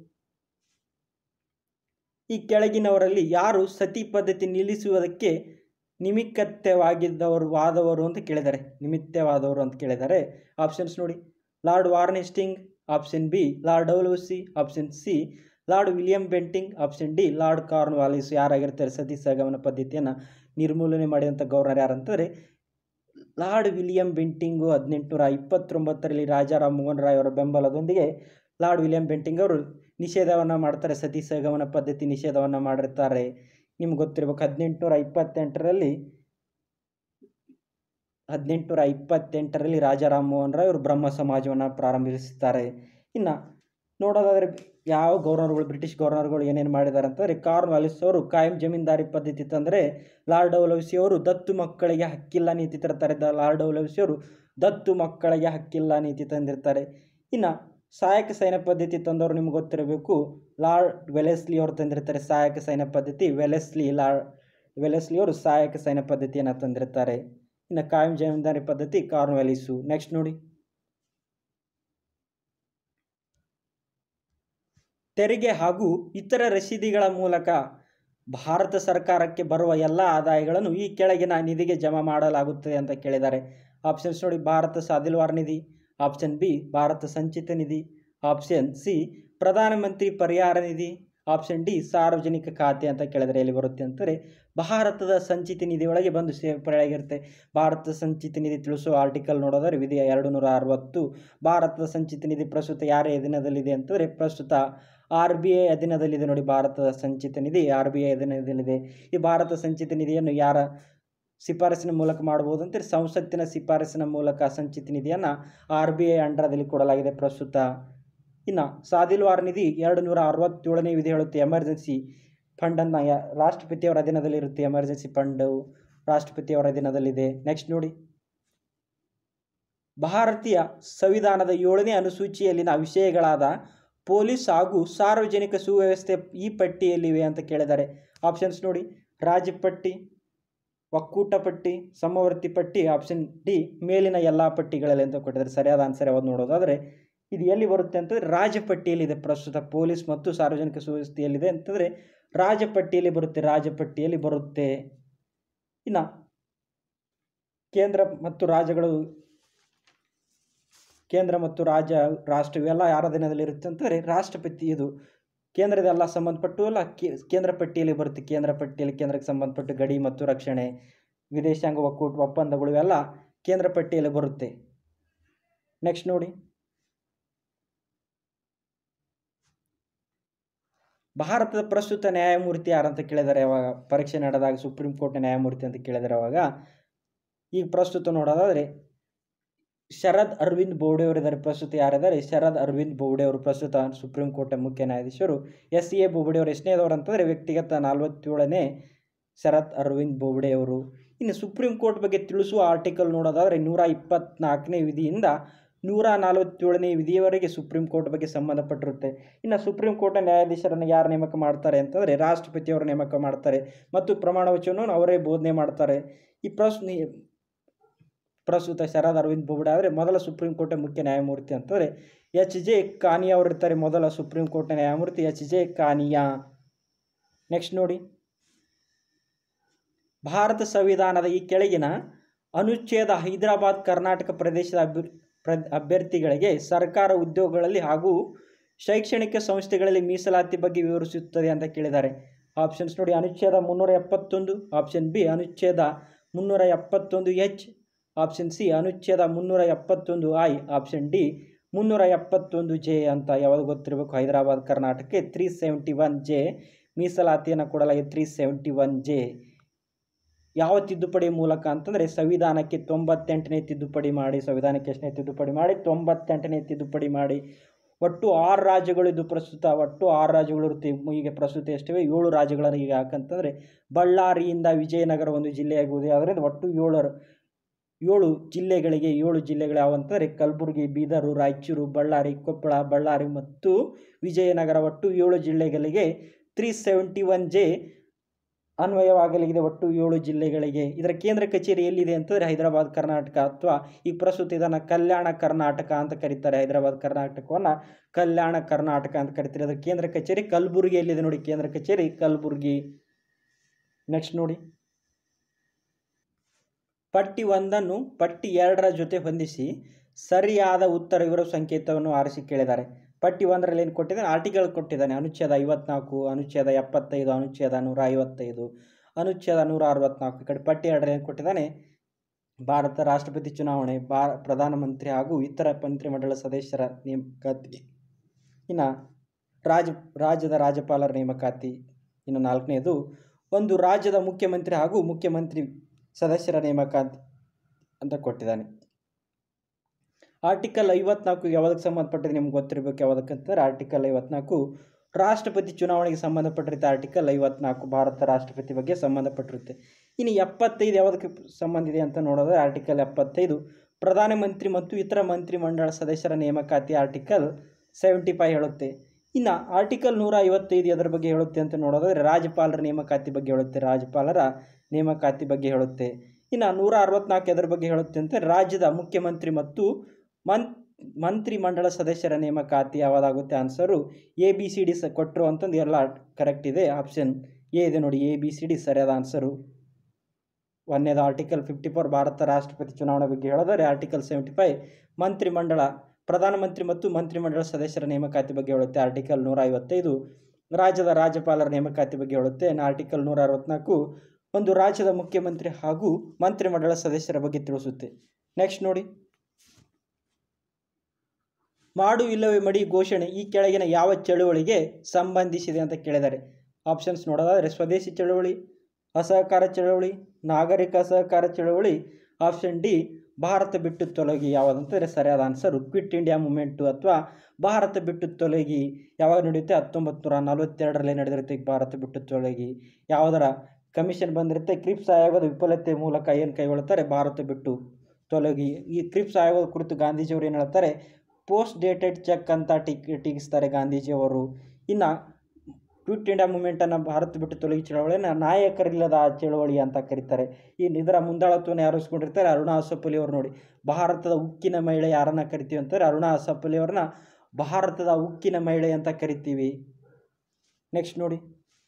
ಈ ಕೆಳಗಿನವರಲ್ಲಿ ಯಾರು ಸತಿ ಪದ್ಧತಿ ನಿಲ್ಲಿಸುವುದಕ್ಕೆ ನಿಮಿತ್ತವಾಗಿದ್ದವರು ವಾದವರು ಅಂತ ಕೇಳಿದ್ದಾರೆ ನಿಮಿತ್ತವಾದವರು ಅಂತ ಕೇಳಿದ್ದಾರೆ ಆಪ್ಷನ್ಸ್ ನೋಡಿ Lord Warren Hastings option B Lord Dalhousie option C Lord William Bentinck option D Lord Cornwallis ಯಾರಾಗಿರ್ತಾರೆ ಸತಿ ಸಹಗಮನ ಪದ್ಧತಿಯನ್ನು ನಿರ್ಮೂಲನೆ ಮಾಡಿದಂಥ ಗವರ್ನರ್ ಯಾರಂತಂದರೆ ಲಾರ್ಡ್ ವಿಲಿಯಂ ಬೆಂಟಿಂಗು ಹದಿನೆಂಟುನೂರ ಇಪ್ಪತ್ತೊಂಬತ್ತರಲ್ಲಿ ರಾಜಾ ರಾಮ್ ಮೋಹನ್ ರಾಯ್ ಅವರ ಬೆಂಬಲದೊಂದಿಗೆ ಲಾರ್ಡ್ ವಿಲಿಯಂ ಬೆಂಟಿಂಗ್ ಅವರು ನಿಷೇಧವನ್ನು ಮಾಡ್ತಾರೆ ಸತಿ ಸಹಗಮನ ಪದ್ಧತಿ ನಿಷೇಧವನ್ನು ಮಾಡಿರ್ತಾರೆ ನಿಮ್ಗೆ ಗೊತ್ತಿರ್ಬೇಕು ಹದಿನೆಂಟುನೂರ ಇಪ್ಪತ್ತೆಂಟರಲ್ಲಿ ಹದಿನೆಂಟುನೂರ ಇಪ್ಪತ್ತೆಂಟರಲ್ಲಿ ರಾಜಾ ರಾಮ್ ಮೋಹನ್ ರಾಯ್ ಅವರು ಬ್ರಹ್ಮ ಸಮಾಜವನ್ನು ಪ್ರಾರಂಭಿಸುತ್ತಾರೆ ಇನ್ನು ನೋಡೋದಾದರೆ ಯಾವ ಗವರ್ನರ್ಗಳು ಬ್ರಿಟಿಷ್ ಗವರ್ನರ್ಗಳು ಏನೇನು ಮಾಡಿದ್ದಾರೆ ಅಂತಂದರೆ ಕಾರ್ನ್ವಾಲಿಸ್ ಅವರು ಕಾಯಂ ಜಮೀನ್ದಾರಿ ಪದ್ಧತಿ ತಂದರೆ ಲಾರ್ಡ್ ಔಲೌಸಿ ಅವರು ದತ್ತು ಮಕ್ಕಳಿಗೆ ಹಕ್ಕಿಲ್ಲ ನೀತಿ ತರ್ತಾರೆ ದ ಲಾರ್ಡ್ ಔಲೌಸಿ ಅವರು ದತ್ತು ಮಕ್ಕಳಿಗೆ ಹಕ್ಕಿಲ್ಲ ನೀತಿ ತಂದಿರ್ತಾರೆ ಇನ್ನು ಸಹಾಯಕ ಸೈನ್ಯ ಪದ್ಧತಿ ತಂದವರು ನಿಮ್ಗೆ ಗೊತ್ತಿರಬೇಕು ಲಾರ್ಡ್ ವೆಲೆಸ್ಲಿ ಅವರು ತಂದಿರ್ತಾರೆ ಸಹಾಯಕ ಸೈನ್ಯ ಪದ್ಧತಿ ವೆಲೆಸ್ಲಿ ಲಾರ್ಡ್ ವೆಲೆಸ್ಲಿ ಅವರು ಸಹಾಯಕ ಸೈನ್ಯ ಪದ್ಧತಿಯನ್ನು ತಂದಿರ್ತಾರೆ ಇನ್ನು ಕಾಯಂ ಜಮೀನ್ದಾರಿ ಪದ್ಧತಿ ಕಾರ್ನ್ವಾಲಿಸು ನೆಕ್ಸ್ಟ್ ನೋಡಿ ತೆರಿಗೆ ಹಾಗೂ ಇತರ ರಸೀದಿಗಳ ಮೂಲಕ ಭಾರತ ಸರ್ಕಾರಕ್ಕೆ ಬರುವ ಎಲ್ಲ ಆದಾಯಗಳನ್ನು ಈ ಕೆಳಗಿನ ನಿಧಿಗೆ ಜಮಾ ಮಾಡಲಾಗುತ್ತದೆ ಅಂತ ಕೇಳಿದ್ದಾರೆ ಆಪ್ಷನ್ಸ್ ನೋಡಿ ಭಾರತ ಸಾದಿಲ್ವಾರ್ ನಿಧಿ ಆಪ್ಷನ್ ಬಿ ಭಾರತ ಸಂಚಿತ ನಿಧಿ ಆಪ್ಷನ್ ಸಿ ಪ್ರಧಾನಮಂತ್ರಿ ಪರಿಹಾರ ನಿಧಿ ಆಪ್ಷನ್ ಡಿ ಸಾರ್ವಜನಿಕ ಖಾತೆ ಅಂತ ಕೇಳಿದರೆ ಎಲ್ಲಿ ಬರುತ್ತೆ ಅಂತಾರೆ ಭಾರತದ ಸಂಚಿತಿ ನಿಧಿ ಒಳಗೆ ಬಂದು ಸೇರ್ಪಡೆಯಾಗಿರುತ್ತೆ ಭಾರತದ ಸಂಚಿತಿ ನಿಧಿ ತಿಳಿಸುವ ಆರ್ಟಿಕಲ್ ನೋಡೋದಾದ್ರೆ ವಿಧಿ ಎರಡು ನೂರ ಅರವತ್ತು ಭಾರತದ ಸಂಚಿತಿ ನಿಧಿ ಪ್ರಸ್ತುತ ಯಾರ ಅಧೀನದಲ್ಲಿದೆ ಅಂತಂದರೆ ಪ್ರಸ್ತುತ ಆರ್ ಬಿ ಐ ಅಧೀನದಲ್ಲಿದೆ ನೋಡಿ ಭಾರತದ ಸಂಚಿತ ನಿಧಿ ಆರ್ ಬಿ ಐ ಅಧೀನದಲ್ಲಿದೆ ಈ ಭಾರತ ಸಂಚಿತ ನಿಧಿಯನ್ನು ಯಾರ ಶಿಫಾರಸಿನ ಮೂಲಕ ಮಾಡಬಹುದು ಅಂತೇಳಿ ಸಂಸತ್ತಿನ ಶಿಫಾರಸಿನ ಮೂಲಕ ಸಂಚಿತ ನಿಧಿಯನ್ನು ಆರ್ ಬಿ ಐ ಅಂಡರದಲ್ಲಿ ಕೊಡಲಾಗಿದೆ ಪ್ರಸ್ತುತ ಇನ್ನು ಸಾದಿಲ್ವಾರ್ ನಿಧಿ ಎರಡು ನೂರ ಅರವತ್ತೇಳನೇ ವಿಧಿ ಹೇಳುತ್ತೆ ಎಮರ್ಜೆನ್ಸಿ ಫಂಡನ್ನು ಯಾ ರಾಷ್ಟ್ರಪತಿಯವರ ಅಧೀನದಲ್ಲಿರುತ್ತೆ ಎಮರ್ಜೆನ್ಸಿ ಫಂಡು ರಾಷ್ಟ್ರಪತಿಯವರ ಅಧೀನದಲ್ಲಿದೆ ನೆಕ್ಸ್ಟ್ ನೋಡಿ ಭಾರತೀಯ ಸಂವಿಧಾನದ ಏಳನೇ ಅನುಸೂಚಿಯಲ್ಲಿನ ವಿಷಯಗಳಾದ ಪೊಲೀಸ್ ಹಾಗೂ ಸಾರ್ವಜನಿಕ ಸುವ್ಯವಸ್ಥೆ ಈ ಪಟ್ಟಿಯಲ್ಲಿವೆ ಅಂತ ಕೇಳಿದ್ದಾರೆ ಆಪ್ಷನ್ಸ್ ನೋಡಿ ರಾಜಪಟ್ಟಿ ಒಕ್ಕೂಟ ಪಟ್ಟಿ ಸಮವರ್ತಿ ಪಟ್ಟಿ ಆಪ್ಷನ್ ಡಿ ಮೇಲಿನ ಎಲ್ಲ ಪಟ್ಟಿಗಳಲ್ಲಿ ಅಂತ ಕೊಟ್ಟಿದ್ದಾರೆ ಸರಿಯಾದ ಆನ್ಸರ್ ಯಾವ್ದು ನೋಡೋದಾದರೆ ಇದು ಎಲ್ಲಿ ಬರುತ್ತೆ ಅಂತಂದರೆ ರಾಜಪಟ್ಟಿಯಲ್ಲಿದೆ ಪ್ರಸ್ತುತ ಪೊಲೀಸ್ ಮತ್ತು ಸಾರ್ವಜನಿಕ ಸುವ್ಯವಸ್ಥೆಯಲ್ಲಿದೆ ಅಂತಂದರೆ ರಾಜಪಟ್ಟಿಯಲ್ಲಿ ಬರುತ್ತೆ ರಾಜಪಟ್ಟಿಯಲ್ಲಿ ಬರುತ್ತೆ ಇನ್ನು ಕೇಂದ್ರ ಮತ್ತು ರಾಜ್ಯಗಳು ಕೇಂದ್ರ ಮತ್ತು ರಾಜ್ಯ ರಾಷ್ಟ್ರ ಇವೆಲ್ಲ ಯಾರ ಅಧೀನದಲ್ಲಿ ಇರುತ್ತೆ ಅಂತಂದರೆ ರಾಷ್ಟ್ರಪತಿ ಇದು ಕೇಂದ್ರದೆಲ್ಲ ಸಂಬಂಧಪಟ್ಟು ಎಲ್ಲ ಕೇಂದ್ರ ಪಟ್ಟಿಯಲ್ಲಿ ಬರುತ್ತೆ ಕೇಂದ್ರ ಪಟ್ಟಿಯಲ್ಲಿ ಕೇಂದ್ರಕ್ಕೆ ಸಂಬಂಧಪಟ್ಟು ಗಡಿ ಮತ್ತು ರಕ್ಷಣೆ ವಿದೇಶಾಂಗ ಒಕ್ಕೂಟ ಒಪ್ಪಂದಗಳು ಇವೆಲ್ಲ ಕೇಂದ್ರ ಪಟ್ಟಿಯಲ್ಲಿ ಬರುತ್ತೆ ನೆಕ್ಸ್ಟ್ ನೋಡಿ ಭಾರತದ ಪ್ರಸ್ತುತ ನ್ಯಾಯಮೂರ್ತಿ ಯಾರಂತ ಕೇಳಿದ್ದಾರೆ ಅವಾಗ ಪರೀಕ್ಷೆ ನಡೆದಾಗ ಸುಪ್ರೀಂ ಕೋರ್ಟ್ನ ನ್ಯಾಯಮೂರ್ತಿ ಅಂತ ಕೇಳಿದರೆ ಅವಾಗ ಈಗ ಪ್ರಸ್ತುತ ನೋಡೋದಾದರೆ ಶರದ್ ಅರವಿಂದ್ ಬೋವ್ಡೆ ಅವರಿದ್ದಾರೆ ಪ್ರಸ್ತುತ ಯಾರಿದ್ದಾರೆ ಶರದ್ ಅರವಿಂದ್ ಬೋವ್ಡೆ ಅವರು ಪ್ರಸ್ತುತ ಸುಪ್ರೀಂ ಕೋರ್ಟ್ನ ಮುಖ್ಯ ನ್ಯಾಯಾಧೀಶರು ಎಸ್ ಎ ಬೋಬ್ಡೆ ಅವರು ಎಷ್ಟನೇದವರು ಅಂತಂದರೆ ವ್ಯಕ್ತಿಗತ ನಲವತ್ತೇಳನೇ ಶರತ್ ಅರವಿಂದ್ ಬೋಬ್ಡೆ ಅವರು ಇನ್ನು ಸುಪ್ರೀಂ ಕೋರ್ಟ್ ಬಗ್ಗೆ ತಿಳಿಸುವ ಆರ್ಟಿಕಲ್ ನೋಡೋದಾದರೆ ನೂರ ಇಪ್ಪತ್ನಾಲ್ಕನೇ ವಿಧಿಯಿಂದ ನೂರ ನಲವತ್ತೇಳನೇ ವಿಧಿಯವರೆಗೆ ಸುಪ್ರೀಂ ಕೋರ್ಟ್ ಬಗ್ಗೆ ಸಂಬಂಧಪಟ್ಟಿರುತ್ತೆ ಇನ್ನು ಸುಪ್ರೀಂ ಕೋರ್ಟ್ನ ನ್ಯಾಯಾಧೀಶರನ್ನು ಯಾರು ನೇಮಕ ಮಾಡ್ತಾರೆ ಅಂತಂದರೆ ರಾಷ್ಟ್ರಪತಿಯವರು ನೇಮಕ ಮಾಡ್ತಾರೆ ಮತ್ತು ಪ್ರಮಾಣ ವಚನವನ್ನು ಅವರೇ ಬೋಧನೆ ಮಾಡ್ತಾರೆ ಈ ಪ್ರಸ್ ಪ್ರಸ್ತುತ ಶರದ್ ಅರವಿಂದ್ ಬೋಬ್ಡೆ ಆದರೆ ಮೊದಲ ಸುಪ್ರೀಂ ಕೋರ್ಟ್ನ ಮುಖ್ಯ ನ್ಯಾಯಮೂರ್ತಿ ಅಂತಂದರೆ ಎಚ್ ಜೆ ಕಾನಿಯಾ ಅವರು ಇರ್ತಾರೆ ಮೊದಲ ಸುಪ್ರೀಂ ಕೋರ್ಟ್ನ ನ್ಯಾಯಮೂರ್ತಿ ಎಚ್ ಜೆ ಕಾನಿಯಾ ನೆಕ್ಸ್ಟ್ ನೋಡಿ ಭಾರತ ಸಂವಿಧಾನದ ಈ ಕೆಳಗಿನ ಅನುಚ್ಛೇದ ಹೈದರಾಬಾದ್ ಕರ್ನಾಟಕ ಪ್ರದೇಶದ ಅಭ್ಯ ಪ್ರ ಅಭ್ಯರ್ಥಿಗಳಿಗೆ ಸರ್ಕಾರ ಉದ್ಯೋಗಗಳಲ್ಲಿ ಹಾಗೂ ಶೈಕ್ಷಣಿಕ ಸಂಸ್ಥೆಗಳಲ್ಲಿ ಮೀಸಲಾತಿ ಬಗ್ಗೆ ವಿವರಿಸುತ್ತದೆ ಅಂತ ಕೇಳಿದ್ದಾರೆ ಆಪ್ಷನ್ಸ್ ನೋಡಿ ಅನುಚ್ಛೇದ ಮುನ್ನೂರ ಎಪ್ಪತ್ತೊಂದು ಆಪ್ಷನ್ ಬಿ ಅನುಚ್ಛೇದ ಮುನ್ನೂರ ಎಪ್ಪತ್ತೊಂದು ಎಚ್ ಆಪ್ಷನ್ ಸಿ ಅನುಚ್ಛೇದ ಮುನ್ನೂರ ಎಪ್ಪತ್ತೊಂದು ಐ ಆಪ್ಷನ್ ಡಿ ಮುನ್ನೂರ ಎಪ್ಪತ್ತೊಂದು ಜೆ ಅಂತ ಯಾವುದು ಗೊತ್ತಿರಬೇಕು ಹೈದರಾಬಾದ್ ಕರ್ನಾಟಕಕ್ಕೆ ತ್ರೀ ಸೆವೆಂಟಿ ಒನ್ ಜೆ ಮೀಸಲಾತಿಯನ್ನು ಕೊಡಲಾಗಿದೆ ತ್ರೀ ಸೆವೆಂಟಿ ಒನ್ ಜೆ ಯಾವ ತಿದ್ದುಪಡಿ ಮೂಲಕ ಅಂತಂದರೆ ಸಂವಿಧಾನಕ್ಕೆ ತೊಂಬತ್ತೆಂಟನೇ ತಿದ್ದುಪಡಿ ಮಾಡಿ ಸಂವಿಧಾನಕ್ಕೆ ಎಷ್ಟನೇ ತಿದ್ದುಪಡಿ ಮಾಡಿ ತೊಂಬತ್ತೆಂಟನೇ ತಿದ್ದುಪಡಿ ಮಾಡಿ ಒಟ್ಟು ಆರು ರಾಜ್ಯಗಳು ಇದು ಪ್ರಸ್ತುತ ಒಟ್ಟು ಆರು ರಾಜ್ಯಗಳು ಇರುತ್ತೆ ಈಗ ಪ್ರಸ್ತುತ ಎಷ್ಟಿವೆ ಏಳು ರಾಜ್ಯಗಳನ್ನು ಈಗ ಯಾಕಂತಂದರೆ ಬಳ್ಳಾರಿಯಿಂದ ವಿಜಯನಗರ ಒಂದು ಜಿಲ್ಲೆಯಾಗುವುದು ಆದ್ದರಿಂದ ಒಟ್ಟು ಏಳು ಏಳು ಜಿಲ್ಲೆಗಳಿಗೆ ಏಳು ಜಿಲ್ಲೆಗಳು ಯಾವಂತಂದರೆ ಕಲಬುರಗಿ ಬೀದರು ರಾಯಚೂರು ಬಳ್ಳಾರಿ ಕೊಪ್ಪಳ ಬಳ್ಳಾರಿ ಮತ್ತು ವಿಜಯನಗರ ಒಟ್ಟು ಏಳು ಜಿಲ್ಲೆಗಳಿಗೆ ತ್ರೀ ಸೆವೆಂಟಿ ಒನ್ ಜೆ ಅನ್ವಯವಾಗಲಿದೆ ಒಟ್ಟು ಏಳು ಜಿಲ್ಲೆಗಳಿಗೆ ಇದರ ಕೇಂದ್ರ ಕಚೇರಿ ಎಲ್ಲಿದೆ ಅಂತಂದರೆ ಹೈದರಾಬಾದ್ ಕರ್ನಾಟಕ ಅಥವಾ ಈ ಪ್ರಸ್ತುತ ಇದನ್ನು ಕಲ್ಯಾಣ ಕರ್ನಾಟಕ ಅಂತ ಕರೀತಾರೆ ಹೈದರಾಬಾದ್ ಕರ್ನಾಟಕವನ್ನು ಕಲ್ಯಾಣ ಕರ್ನಾಟಕ ಅಂತ ಕರಿತಾರೆ ಅದರ ಕೇಂದ್ರ ಕಚೇರಿ ಕಲಬುರಗಿಯಲ್ಲಿದೆ ನೋಡಿ ಕೇಂದ್ರ ಕಚೇರಿ ಕಲಬುರಗಿ ನೆಕ್ಸ್ಟ್ ನೋಡಿ ಪಟ್ಟಿ ಒಂದನ್ನು ಪಟ್ಟಿ ಎರಡರ ಜೊತೆ ಹೊಂದಿಸಿ ಸರಿಯಾದ ಉತ್ತರವಿರುವ ಸಂಕೇತವನ್ನು ಆರಿಸಿ ಕೇಳಿದ್ದಾರೆ ಪಟ್ಟಿ ಒಂದರಲ್ಲಿ ಏನು ಕೊಟ್ಟಿದ್ದಾನೆ ಆರ್ಟಿಕಲ್ ಕೊಟ್ಟಿದ್ದಾನೆ ಅನುಚ್ಛೇದ ಐವತ್ನಾಲ್ಕು ಅನುಚ್ಛೇದ ಎಪ್ಪತ್ತೈದು ಅನುಚ್ಛೇದ ನೂರ ಐವತ್ತೈದು ಅನುಚ್ಛೇದ ನೂರ ಅರವತ್ನಾಲ್ಕು ಈ ಕಡೆ ಪಟ್ಟಿ ಎರಡರಲ್ಲಿ ಏನು ಕೊಟ್ಟಿದ್ದಾನೆ ಭಾರತ ರಾಷ್ಟ್ರಪತಿ ಚುನಾವಣೆ ಬಾ ಪ್ರಧಾನಮಂತ್ರಿ ಹಾಗೂ ಇತರ ಮಂತ್ರಿಮಂಡಲ ಸದಸ್ಯರ ನೇಮಕಾತಿ ಇನ್ನು ರಾಜ ರಾಜ್ಯದ ರಾಜ್ಯಪಾಲರ ನೇಮಕಾತಿ ಇನ್ನು ನಾಲ್ಕನೇದು ಒಂದು ರಾಜ್ಯದ ಮುಖ್ಯಮಂತ್ರಿ ಹಾಗೂ ಮುಖ್ಯಮಂತ್ರಿ ಸದಸ್ಯರ ನೇಮಕಾತಿ ಅಂತ ಕೊಟ್ಟಿದ್ದಾನೆ ಆರ್ಟಿಕಲ್ ಐವತ್ನಾಲ್ಕು ಯಾವುದಕ್ಕೆ ಸಂಬಂಧಪಟ್ಟಿದೆ ನಿಮ್ಗೆ ಗೊತ್ತಿರಬೇಕು ಯಾವುದಕ್ಕಂತಂದರೆ ಆರ್ಟಿಕಲ್ ಐವತ್ನಾಲ್ಕು ರಾಷ್ಟ್ರಪತಿ ಚುನಾವಣೆಗೆ ಸಂಬಂಧಪಟ್ಟಿರುತ್ತೆ ಆರ್ಟಿಕಲ್ ಐವತ್ನಾಲ್ಕು ಭಾರತ ರಾಷ್ಟ್ರಪತಿ ಬಗ್ಗೆ ಸಂಬಂಧಪಟ್ಟಿರುತ್ತೆ ಇನ್ನು ಎಪ್ಪತ್ತೈದು ಯಾವುದಕ್ಕೆ ಸಂಬಂಧಿದೆ ಅಂತ ನೋಡೋದ್ರೆ ಆರ್ಟಿಕಲ್ ಎಪ್ಪತ್ತೈದು ಪ್ರಧಾನಮಂತ್ರಿ ಮತ್ತು ಇತರ ಮಂತ್ರಿಮಂಡಲ ಸದಸ್ಯರ ನೇಮಕಾತಿ ಆರ್ಟಿಕಲ್ ಸೆವೆಂಟಿ ಫೈವ್ ಹೇಳುತ್ತೆ ಇನ್ನು ಆರ್ಟಿಕಲ್ ನೂರ ಐವತ್ತೈದು ಅದರ ಬಗ್ಗೆ ಹೇಳುತ್ತೆ ಅಂತ ನೋಡೋದಾದರೆ ರಾಜ್ಯಪಾಲರ ನೇಮಕಾತಿ ಬಗ್ಗೆ ಹೇಳುತ್ತೆ ರಾಜ್ಯಪಾಲರ ನೇಮಕಾತಿ ಬಗ್ಗೆ ಹೇಳುತ್ತೆ ಇನ್ನು ನೂರ ಅರವತ್ನಾಲ್ಕು ಅದರ ಬಗ್ಗೆ ಹೇಳುತ್ತೆ ಅಂತ ರಾಜ್ಯದ ಮುಖ್ಯಮಂತ್ರಿ ಮತ್ತು ಮನ್ ಮಂತ್ರಿಮಂಡಲ ಸದಸ್ಯರ ನೇಮಕಾತಿ ಯಾವುದಾಗುತ್ತೆ answer A B C D ಸ ಕೊಟ್ಟರು ಅಂತಂದು ಎಲ್ಲ ಕರೆಕ್ಟ್ ಇದೆ ಆಪ್ಷನ್ ಎ ಇದೆ ನೋಡಿ ಎ ಬಿ ಸಿ ಡಿ ಸರಿಯಾದ ಆನ್ಸರು ಒಂದನೇದು ಆರ್ಟಿಕಲ್ ಫಿಫ್ಟಿ ಫೋರ್ ಭಾರತ ರಾಷ್ಟ್ರಪತಿ ಚುನಾವಣೆ ಬಗ್ಗೆ ಹೇಳಿದರೆ ಆರ್ಟಿಕಲ್ ಸೆವೆಂಟಿ ಫೈವ್ ಮಂತ್ರಿಮಂಡಲ ಪ್ರಧಾನಮಂತ್ರಿ ಮತ್ತು ಮಂತ್ರಿಮಂಡಲ ಸದಸ್ಯರ ನೇಮಕಾತಿ ಬಗ್ಗೆ ಹೇಳುತ್ತೆ ಆರ್ಟಿಕಲ್ ನೂರ ಐವತ್ತೈದು ರಾಜ್ಯದ ರಾಜ್ಯಪಾಲರ ನೇಮಕಾತಿ ಬಗ್ಗೆ ಹೇಳುತ್ತೆ ಇನ್ನು ಆರ್ಟಿಕಲ್ ನೂರ ಅರವತ್ನಾಲ್ಕು ಒಂದು ರಾಜ್ಯದ ಮುಖ್ಯಮಂತ್ರಿ ಹಾಗೂ ಮಂತ್ರಿಮಂಡಲ ಸದಸ್ಯರ ಬಗ್ಗೆ ತಿಳಿಸುತ್ತೆ ನೆಕ್ಸ್ಟ್ ನೋಡಿ ಮಾಡು ಇಲ್ಲವೇ ಮಡಿ ಘೋಷಣೆ ಈ ಕೆಳಗಿನ ಯಾವ ಚಳುವಳಿಗೆ ಸಂಬಂಧಿಸಿದೆ ಅಂತ ಕೇಳಿದ್ದಾರೆ ಆಪ್ಷನ್ಸ್ ನೋಡೋದಾದರೆ ಸ್ವದೇಶಿ ಚಳುವಳಿ ಅಸಹಕಾರ ಚಳುವಳಿ ನಾಗರಿಕ ಅಸಹಕಾರ ಚಳುವಳಿ ಆಪ್ಷನ್ ಡಿ ಭಾರತ ಬಿಟ್ಟು ತೊಲಗಿ ಯಾವುದಂತಂದರೆ ಸರಿಯಾದ ಆನ್ಸರು ಕ್ವಿಟ್ ಇಂಡಿಯಾ ಮೂಮೆಂಟು ಅಥವಾ ಭಾರತ ಬಿಟ್ಟು ತೊಲಗಿ ಯಾವಾಗ ನಡೆಯುತ್ತೆ ಹತ್ತೊಂಬತ್ತು ನೂರ ನಲವತ್ತೆರಡರಲ್ಲಿ ನಡೆದಿರುತ್ತೆ ಈ ಭಾರತ ಬಿಟ್ಟು ತೊಲಗಿ ಯಾವುದರ ಕಮಿಷನ್ ಬಂದಿರುತ್ತೆ ಕ್ರಿಪ್ಸ್ ಆಯೋಗದ ವಿಫಲತೆ ಮೂಲಕ ಏನು ಕೈಗೊಳ್ಳುತ್ತಾರೆ ಭಾರತ ಬಿಟ್ಟು ತೊಲಗಿ ಈ ಕ್ರಿಪ್ಸ್ ಆಯೋಗದ ಕುರಿತು ಗಾಂಧೀಜಿಯವರು ಏನು ಹೇಳ್ತಾರೆ ಪೋಸ್ಟ್ ಡೇಟೆಡ್ ಚೆಕ್ ಅಂತ ಟೀಕ್ ಟೀಕಿಸ್ತಾರೆ ಗಾಂಧೀಜಿಯವರು ಇನ್ನು ಕ್ವಿಟ್ ಇಂಡಿಯಾ ಮೂಮೆಂಟನ್ನು ಭಾರತ ಬಿಟ್ಟು ತೊಲಗಿ ಚಳವಳಿಯನ್ನು ನಾಯಕರಿಲ್ಲದ ಆ ಚಳವಳಿ ಅಂತ ಕರೀತಾರೆ ಇನ್ನು ಇದರ ಮುಂದಾಳತ್ವವನ್ನು ಯಾರು ವಹಿಸ್ಕೊಂಡಿರ್ತಾರೆ ಅರುಣಾ ಅಸಫಲಿ ಅವರು ನೋಡಿ ಭಾರತದ ಉಕ್ಕಿನ ಮಹಿಳೆ ಯಾರನ್ನ ಕರಿತೀವಿ ಅಂತಾರೆ ಅರುಣಾ ಅಸಫಲಿ ಅವ್ರನ್ನ ಭಾರತದ ಉಕ್ಕಿನ ಮಹಿಳೆ ಅಂತ ಕರಿತೀವಿ ನೆಕ್ಸ್ಟ್ ನೋಡಿ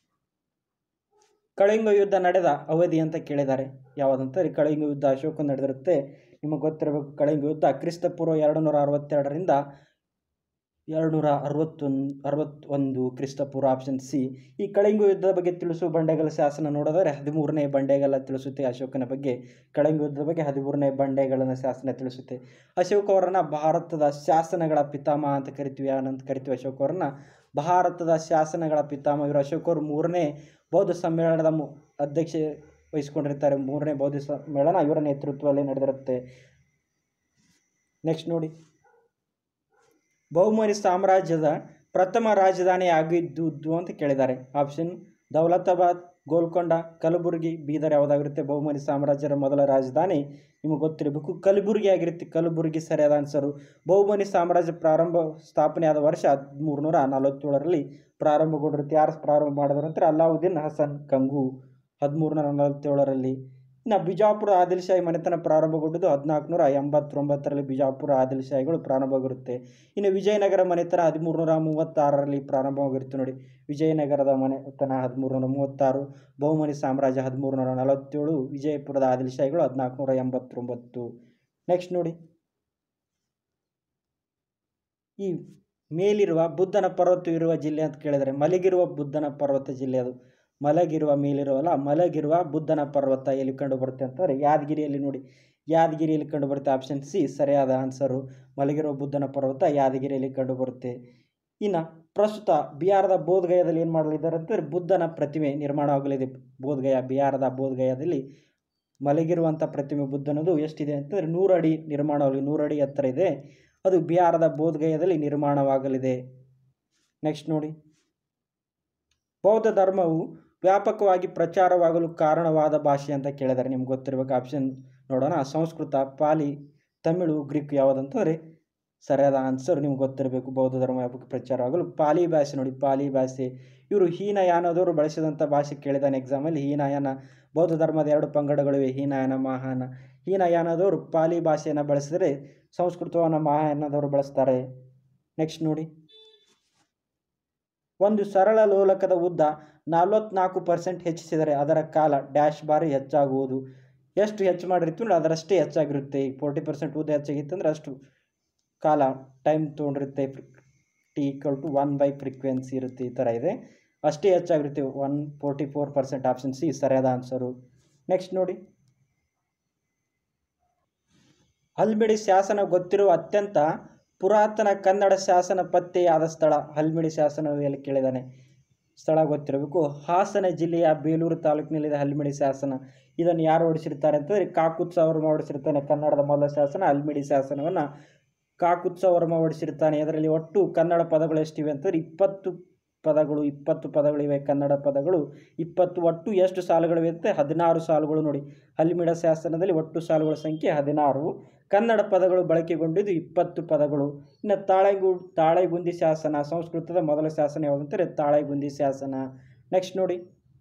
ಕಳಿಂಗ ಯುದ್ಧ ನಡೆದ ಅವಧಿ ಅಂತ ಕೇಳಿದ್ದಾರೆ ಯಾವುದಂತಾರೆ ಕಳಿಂಗ ಯುದ್ಧ ಅಶೋಕ ನಡೆದಿರುತ್ತೆ ನಿಮಗೆ ಗೊತ್ತಿರಬೇಕು ಕಳಿಂಗ ಯುದ್ಧ ಕ್ರಿಸ್ತಪೂರ್ವ ಎರಡು ನೂರ ಅರವತ್ತೆರಡರಿಂದ ಎರಡು ನೂರ ಅರವತ್ತೊಂದು ಅರವತ್ತೊಂದು ಕ್ರಿಸ್ತಪೂರ್ವ ಆಪ್ಷನ್ ಸಿ ಈ ಕಳಿಂಗ ಯುದ್ಧದ ಬಗ್ಗೆ ತಿಳಿಸುವ ಬಂಡೆಗಳ ಶಾಸನ ನೋಡೋದಾದರೆ ಹದಿಮೂರನೇ ಬಂಡೆಗಳ ತಿಳಿಸುತ್ತೆ ಅಶೋಕನ ಬಗ್ಗೆ ಕಳಿಂಗ ಯುದ್ಧದ ಬಗ್ಗೆ ಹದಿಮೂರನೇ ಬಂಡೆಗಳನ್ನ ಶಾಸನ ತಿಳಿಸುತ್ತೆ ಅಶೋಕ ಅವರನ್ನ ಭಾರತದ ಶಾಸನಗಳ ಪಿತಾಮಹ ಅಂತ ಕರಿತೀವಿ ಏನಂತ ಕರಿತೀವಿ ಅಶೋಕ ಅವರನ್ನ ಭಾರತದ ಶಾಸನಗಳ ಪಿತಾಮಹ ಇವರು ಅಶೋಕ್ ಅವರು ಮೂರನೇ ಬೌದ್ಧ ಸಮ್ಮೇಳನದ ಮು ಅಧ್ಯಕ್ಷೆ ವಹಿಸ್ಕೊಂಡಿರ್ತಾರೆ ಮೂರನೇ ಬೌದ್ಧ ಸಮ್ಮೇಳನ ಇವರ ನೇತೃತ್ವದಲ್ಲಿ ನಡೆದಿರುತ್ತೆ ನೆಕ್ಸ್ಟ್ ನೋಡಿ ಬಹುಮನಿ ಸಾಮ್ರಾಜ್ಯದ ಪ್ರಥಮ ರಾಜಧಾನಿ ಆಗಿದ್ದುದು ಅಂತ ಕೇಳಿದ್ದಾರೆ ಆಪ್ಷನ್ ದೌಲತಾಬಾದ್ ಗೋಲ್ಕೊಂಡ ಕಲಬುರಗಿ ಬೀದರ್ ಯಾವುದಾಗಿರುತ್ತೆ ಬಹುಮನಿ ಸಾಮ್ರಾಜ್ಯದ ಮೊದಲ ರಾಜಧಾನಿ ನಿಮಗೆ ಗೊತ್ತಿರಬೇಕು ಕಲಬುರಗಿ ಆಗಿರುತ್ತೆ ಕಲಬುರಗಿ ಸರಿಯಾದ ಆನ್ಸರು ಬಹುಮನಿ ಸಾಮ್ರಾಜ್ಯ ಪ್ರಾರಂಭ ಸ್ಥಾಪನೆಯಾದ ವರ್ಷ ಹದಿಮೂರು ನೂರ ನಲವತ್ತೇಳರಲ್ಲಿ ಪ್ರಾರಂಭಗೊಂಡಿರುತ್ತೆ ಯಾರು ಪ್ರಾರಂಭ ಮಾಡಿದ್ರು ಅಂದರೆ ಅಲ್ಲಾವುದ್ದೀನ್ ಹಸನ್ ಕಂಗು ಹದಿಮೂರು ನೂರ ನಲವತ್ತೇಳರಲ್ಲಿ ಇನ್ನು ಬಿಜಾಪುರ ಆದಿಲ್ಶಾಹಿ ಮನೆತನ ಪ್ರಾರಂಭಗೊಂಡಿದ್ದು ಹದಿನಾಲ್ಕು ನೂರ ಎಂಬತ್ತೊಂಬತ್ತರಲ್ಲಿ ಬಿಜಾಪುರ ಆದಿಲ್ಶಾಹಿಗಳು ಪ್ರಾರಂಭವಾಗಿರುತ್ತೆ ಇನ್ನು ವಿಜಯನಗರ ಮನೆತನ ಹದಿಮೂರು ನೂರ ಮೂವತ್ತಾರರಲ್ಲಿ ಪ್ರಾರಂಭವಾಗಿರುತ್ತೆ ನೋಡಿ ವಿಜಯನಗರದ ಮನೆತನ ಹದಿಮೂರು ನೂರ ಮೂವತ್ತಾರು ಬಹುಮನಿ ಸಾಮ್ರಾಜ್ಯ ಹದಿಮೂರು ನೂರ ನಲವತ್ತೇಳು ವಿಜಯಪುರದ ಆದಿಲ್ಶಾಹಿಗಳು ಹದಿನಾಲ್ಕು ನೂರ ಎಂಬತ್ತೊಂಬತ್ತು ನೆಕ್ಸ್ಟ್ ನೋಡಿ ಈ ಮೇಲಿರುವ ಬುದ್ಧನ ಪರ್ವತ ಇರುವ ಜಿಲ್ಲೆ ಅಂತ ಕೇಳಿದರೆ ಮಲಗಿರುವ ಬುದ್ಧನ ಪರ್ವತ ಜಿಲ್ಲೆ ಅದು ಮಲಗಿರುವ ಮೇಲಿರುವಲ್ಲ ಮಲಗಿರುವ ಬುದ್ಧನ ಪರ್ವತ ಎಲ್ಲಿ ಕಂಡು ಬರುತ್ತೆ ಅಂತಂದರೆ ಯಾದಗಿರಿಯಲ್ಲಿ ನೋಡಿ ಯಾದಗಿರಿಯಲ್ಲಿ ಕಂಡು ಬರುತ್ತೆ ಆಪ್ಷನ್ ಸಿ ಸರಿಯಾದ ಆನ್ಸರು ಮಲಗಿರುವ ಬುದ್ಧನ ಪರ್ವತ ಯಾದಗಿರಿಯಲ್ಲಿ ಕಂಡು ಬರುತ್ತೆ ಇನ್ನು ಪ್ರಸ್ತುತ ಬಿಹಾರದ ಬೋಧಗಯದಲ್ಲಿ ಏನು ಮಾಡಲಿದ್ದಾರೆ ಅಂತಂದರೆ ಬುದ್ಧನ ಪ್ರತಿಮೆ ನಿರ್ಮಾಣವಾಗಲಿದೆ ಬೋಧಗಯ ಬಿಹಾರದ ಬೋಧಗಯದಲ್ಲಿ ಮಲಗಿರುವಂಥ ಪ್ರತಿಮೆ ಬುದ್ಧನದು ಎಷ್ಟಿದೆ ಅಂತಂದರೆ ನೂರು ಅಡಿ ನಿರ್ಮಾಣವಾಗಲಿ ನೂರು ಅಡಿ ಎತ್ತರ ಇದೆ ಅದು ಬಿಹಾರದ ಬೋಧಗಯದಲ್ಲಿ ನಿರ್ಮಾಣವಾಗಲಿದೆ ನೆಕ್ಸ್ಟ್ ನೋಡಿ ಬೌದ್ಧ ಧರ್ಮವು ವ್ಯಾಪಕವಾಗಿ ಪ್ರಚಾರವಾಗಲು ಕಾರಣವಾದ ಭಾಷೆ ಅಂತ ಕೇಳಿದ್ದಾರೆ ನಿಮ್ಗೆ ಗೊತ್ತಿರಬೇಕು ಆಪ್ಷನ್ ನೋಡೋಣ ಸಂಸ್ಕೃತ ಪಾಲಿ ತಮಿಳು ಗ್ರೀಕ್ ಯಾವುದಂತಂದರೆ ಸರಿಯಾದ ಆನ್ಸರ್ ನಿಮ್ಗೆ ಗೊತ್ತಿರಬೇಕು ಬೌದ್ಧ ಧರ್ಮ ವ್ಯಾಪಕ ಪ್ರಚಾರವಾಗಲು ಪಾಲಿ ಭಾಷೆ ನೋಡಿ ಪಾಲಿ ಭಾಷೆ ಇವರು ಹೀನಯಾನದವರು ಬಳಸಿದಂಥ ಭಾಷೆ ಕೇಳಿದಾನೆ ಎಕ್ಸಾಮಲ್ಲಿ ಹೀನಯಾನ ಬೌದ್ಧ ಧರ್ಮದ ಎರಡು ಪಂಗಡಗಳಿವೆ ಹೀನಯಾನ ಮಹಾಯಾನ ಹೀನಯಾನದವರು ಪಾಲಿ ಭಾಷೆಯನ್ನು ಬಳಸಿದರೆ ಸಂಸ್ಕೃತವನ್ನು ಮಹಾಯಾನದವರು ಬಳಸ್ತಾರೆ ನೆಕ್ಸ್ಟ್ ನೋಡಿ ಒಂದು ಸರಳ ಲೋಲಕದ ಉದ್ದ ನಲವತ್ನಾಲ್ಕು ಪರ್ಸೆಂಟ್ ಹೆಚ್ಚಿಸಿದರೆ ಅದರ ಕಾಲ ಡ್ಯಾಶ್ ಬಾರಿ ಹೆಚ್ಚಾಗುವುದು ಎಷ್ಟು ಹೆಚ್ಚು ಮಾಡಿರ್ತೀವಿ ಅದರಷ್ಟೇ ಹೆಚ್ಚಾಗಿರುತ್ತೆ ಈಗ ಫೋರ್ಟಿ ಪರ್ಸೆಂಟ್ ಉದ್ದ ಹೆಚ್ಚಾಗಿತ್ತು ಅಂದರೆ ಅಷ್ಟು ಕಾಲ ಟೈಮ್ ತೊಗೊಂಡಿರುತ್ತೆ T equal to one by frequency ಇರುತ್ತೆ ಈ ಥರ ಇದೆ ಅಷ್ಟೇ ಹೆಚ್ಚಾಗಿರುತ್ತೆ one forty four percent option C ಸರಿಯಾದ ಆನ್ಸರು ನೆಕ್ಸ್ಟ್ ನೋಡಿ ಹಲ್ಮಿಡಿ ಶಾಸನ ಗೊತ್ತಿರುವ ಅತ್ಯಂತ ಪುರಾತನ ಕನ್ನಡ ಶಾಸನ ಪತ್ತೆಯಾದ ಸ್ಥಳ ಹಲ್ಮಿಡಿ ಶಾಸನ ಎಲ್ಲಿ ಕೇಳಿದ್ದಾನೆ ಸ್ಥಳ ಗೊತ್ತಿರಬೇಕು ಹಾಸನ ಜಿಲ್ಲೆಯ ಬೇಲೂರು ತಾಲೂಕಿನಲ್ಲಿದೆ ಹಲ್ಮಿಡಿ ಶಾಸನ ಇದನ್ನು ಯಾರು ಹೊಡಿಸಿರ್ತಾರೆ ಅಂತಂದರೆ ಕಾಕುತ್ಸ ವರ್ಮ ಹೊಡಿಸಿರ್ತಾನೆ ಕನ್ನಡದ ಮೊದಲ ಶಾಸನ ಹಲ್ಮಿಡಿ ಶಾಸನವನ್ನು ಕಾಕುತ್ಸ ವರ್ಮ ಹೊಡಿಸಿರ್ತಾನೆ ಅದರಲ್ಲಿ ಒಟ್ಟು ಕನ್ನಡ ಪದಗಳು ಎಷ್ಟಿವೆ ಅಂತಂದರೆ ಇಪ್ಪತ್ತು ಪದಗಳು ಇಪ್ಪತ್ತು ಪದಗಳಿವೆ ಕನ್ನಡ ಪದಗಳು ಇಪ್ಪತ್ತು ಒಟ್ಟು ಎಷ್ಟು ಸಾಲುಗಳಿವೆ ಅಂತ ಹದಿನಾರು ಸಾಲುಗಳು ನೋಡಿ ಹಲ್ಮಿಡ ಶಾಸನದಲ್ಲಿ ಒಟ್ಟು ಸಾಲುಗಳ ಸಂಖ್ಯೆ ಹದಿನಾರು ಕನ್ನಡ ಪದಗಳು ಬಳಕೆಗೊಂಡಿದ್ದು ಇಪ್ಪತ್ತು ಪದಗಳು ಇನ್ನು ತಾಳೆಗು ತಾಳೆಗುಂದಿ ಶಾಸನ ಸಂಸ್ಕೃತದ ಮೊದಲ ಶಾಸನ ಯಾವುದಂತಾರೆ ತಾಳೆಗುಂದಿ ಶಾಸನ ನೆಕ್ಸ್ಟ್ ನೋಡಿ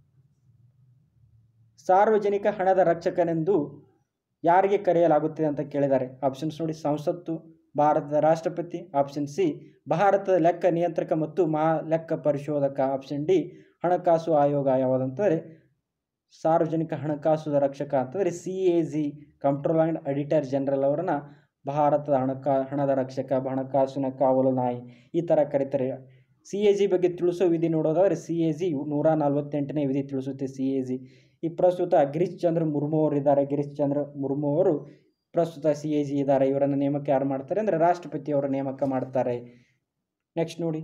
ಸಾರ್ವಜನಿಕ ಹಣದ ರಕ್ಷಕನೆಂದು ಯಾರಿಗೆ ಕರೆಯಲಾಗುತ್ತದೆ ಅಂತ ಕೇಳಿದ್ದಾರೆ ಆಪ್ಷನ್ಸ್ ನೋಡಿ ಸಂಸತ್ತು ಭಾರತದ ರಾಷ್ಟ್ರಪತಿ ಆಪ್ಷನ್ ಸಿ ಭಾರತದ ಲೆಕ್ಕ ನಿಯಂತ್ರಕ ಮತ್ತು ಮಹಾ ಲೆಕ್ಕ ಪರಿಶೋಧಕ ಆಪ್ಷನ್ ಡಿ ಹಣಕಾಸು ಆಯೋಗ ಯಾವುದಂತಂದರೆ ಸಾರ್ವಜನಿಕ ಹಣಕಾಸು ರಕ್ಷಕ ಅಂತಂದರೆ C A G control and auditor general ಅವರನ್ನು ಭಾರತದ ಹಣಕಾ ಹಣದ ರಕ್ಷಕ ಹಣಕಾಸಿನ ಕಾವಲು ನಾಯಿ ಈ ಥರ ಕರೀತಾರೆ ಸಿ ಎ ಜಿ ಬಗ್ಗೆ ತಿಳಿಸೋ ವಿಧಿ ನೋಡೋದಾದರೆ ಸಿ ಎ ಜಿ ನೂರ ನಲವತ್ತೆಂಟನೇ ವಿಧಿ ತಿಳಿಸುತ್ತೆ ಸಿ ಎ ಜಿ ಈ ಪ್ರಸ್ತುತ ಗಿರೀಶ್ ಚಂದ್ರ ಮುರ್ಮು ಅವರು ಇದ್ದಾರೆ ಗಿರೀಶ್ ಚಂದ್ರ ಮುರ್ಮು ಅವರು ಪ್ರಸ್ತುತ ಸಿ ಎ ಜಿ ಇದ್ದಾರೆ ಇವರನ್ನು ನೇಮಕ ಯಾರು ಮಾಡ್ತಾರೆ ಅಂದರೆ ರಾಷ್ಟ್ರಪತಿ ಅವರ ನೇಮಕ ಮಾಡ್ತಾರೆ ನೆಕ್ಸ್ಟ್ ನೋಡಿ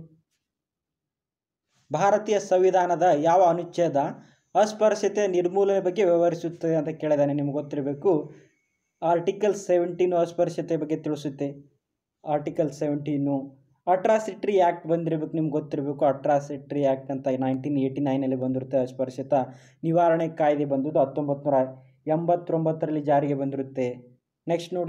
ಭಾರತೀಯ ಸಂವಿಧಾನದ ಯಾವ ಅನುಚ್ಛೇದ ಅಸ್ಪೃಶ್ಯತೆ ನಿರ್ಮೂಲನೆ ಬಗ್ಗೆ ವ್ಯವಹರಿಸುತ್ತದೆ ಅಂತ ಕೇಳಿದಾನೆ ನಿಮ್ಗೆ ಗೊತ್ತಿರಬೇಕು ಆರ್ಟಿಕಲ್ ಸೆವೆಂಟೀನು ಅಸ್ಪೃಶ್ಯತೆ ಬಗ್ಗೆ ತಿಳಿಸುತ್ತೆ ಆರ್ಟಿಕಲ್ ಸೆವೆಂಟೀನು ಅಟ್ರಾಸಿಟ್ರಿ ಆ್ಯಕ್ಟ್ ಬಂದಿರಬೇಕು ನಿಮ್ಗೆ ಗೊತ್ತಿರಬೇಕು ಅಟ್ರಾಸಿಟ್ರಿ ಆ್ಯಕ್ಟ್ ಅಂತ ನೈನ್ಟೀನ್ ಏಯ್ಟಿ ನೈನಲ್ಲಿ ಬಂದಿರುತ್ತೆ ಅಸ್ಪೃಶ್ಯತ ನಿವಾರಣೆ ಕಾಯ್ದೆ ಬಂದದ್ದು ಹತ್ತೊಂಬತ್ತು ನೂರ ಎಂಬತ್ತೊಂಬತ್ತರಲ್ಲಿ ಜಾರಿಗೆ ಬಂದಿರುತ್ತೆ ನೆಕ್ಸ್ಟ್ ನೋಡಿ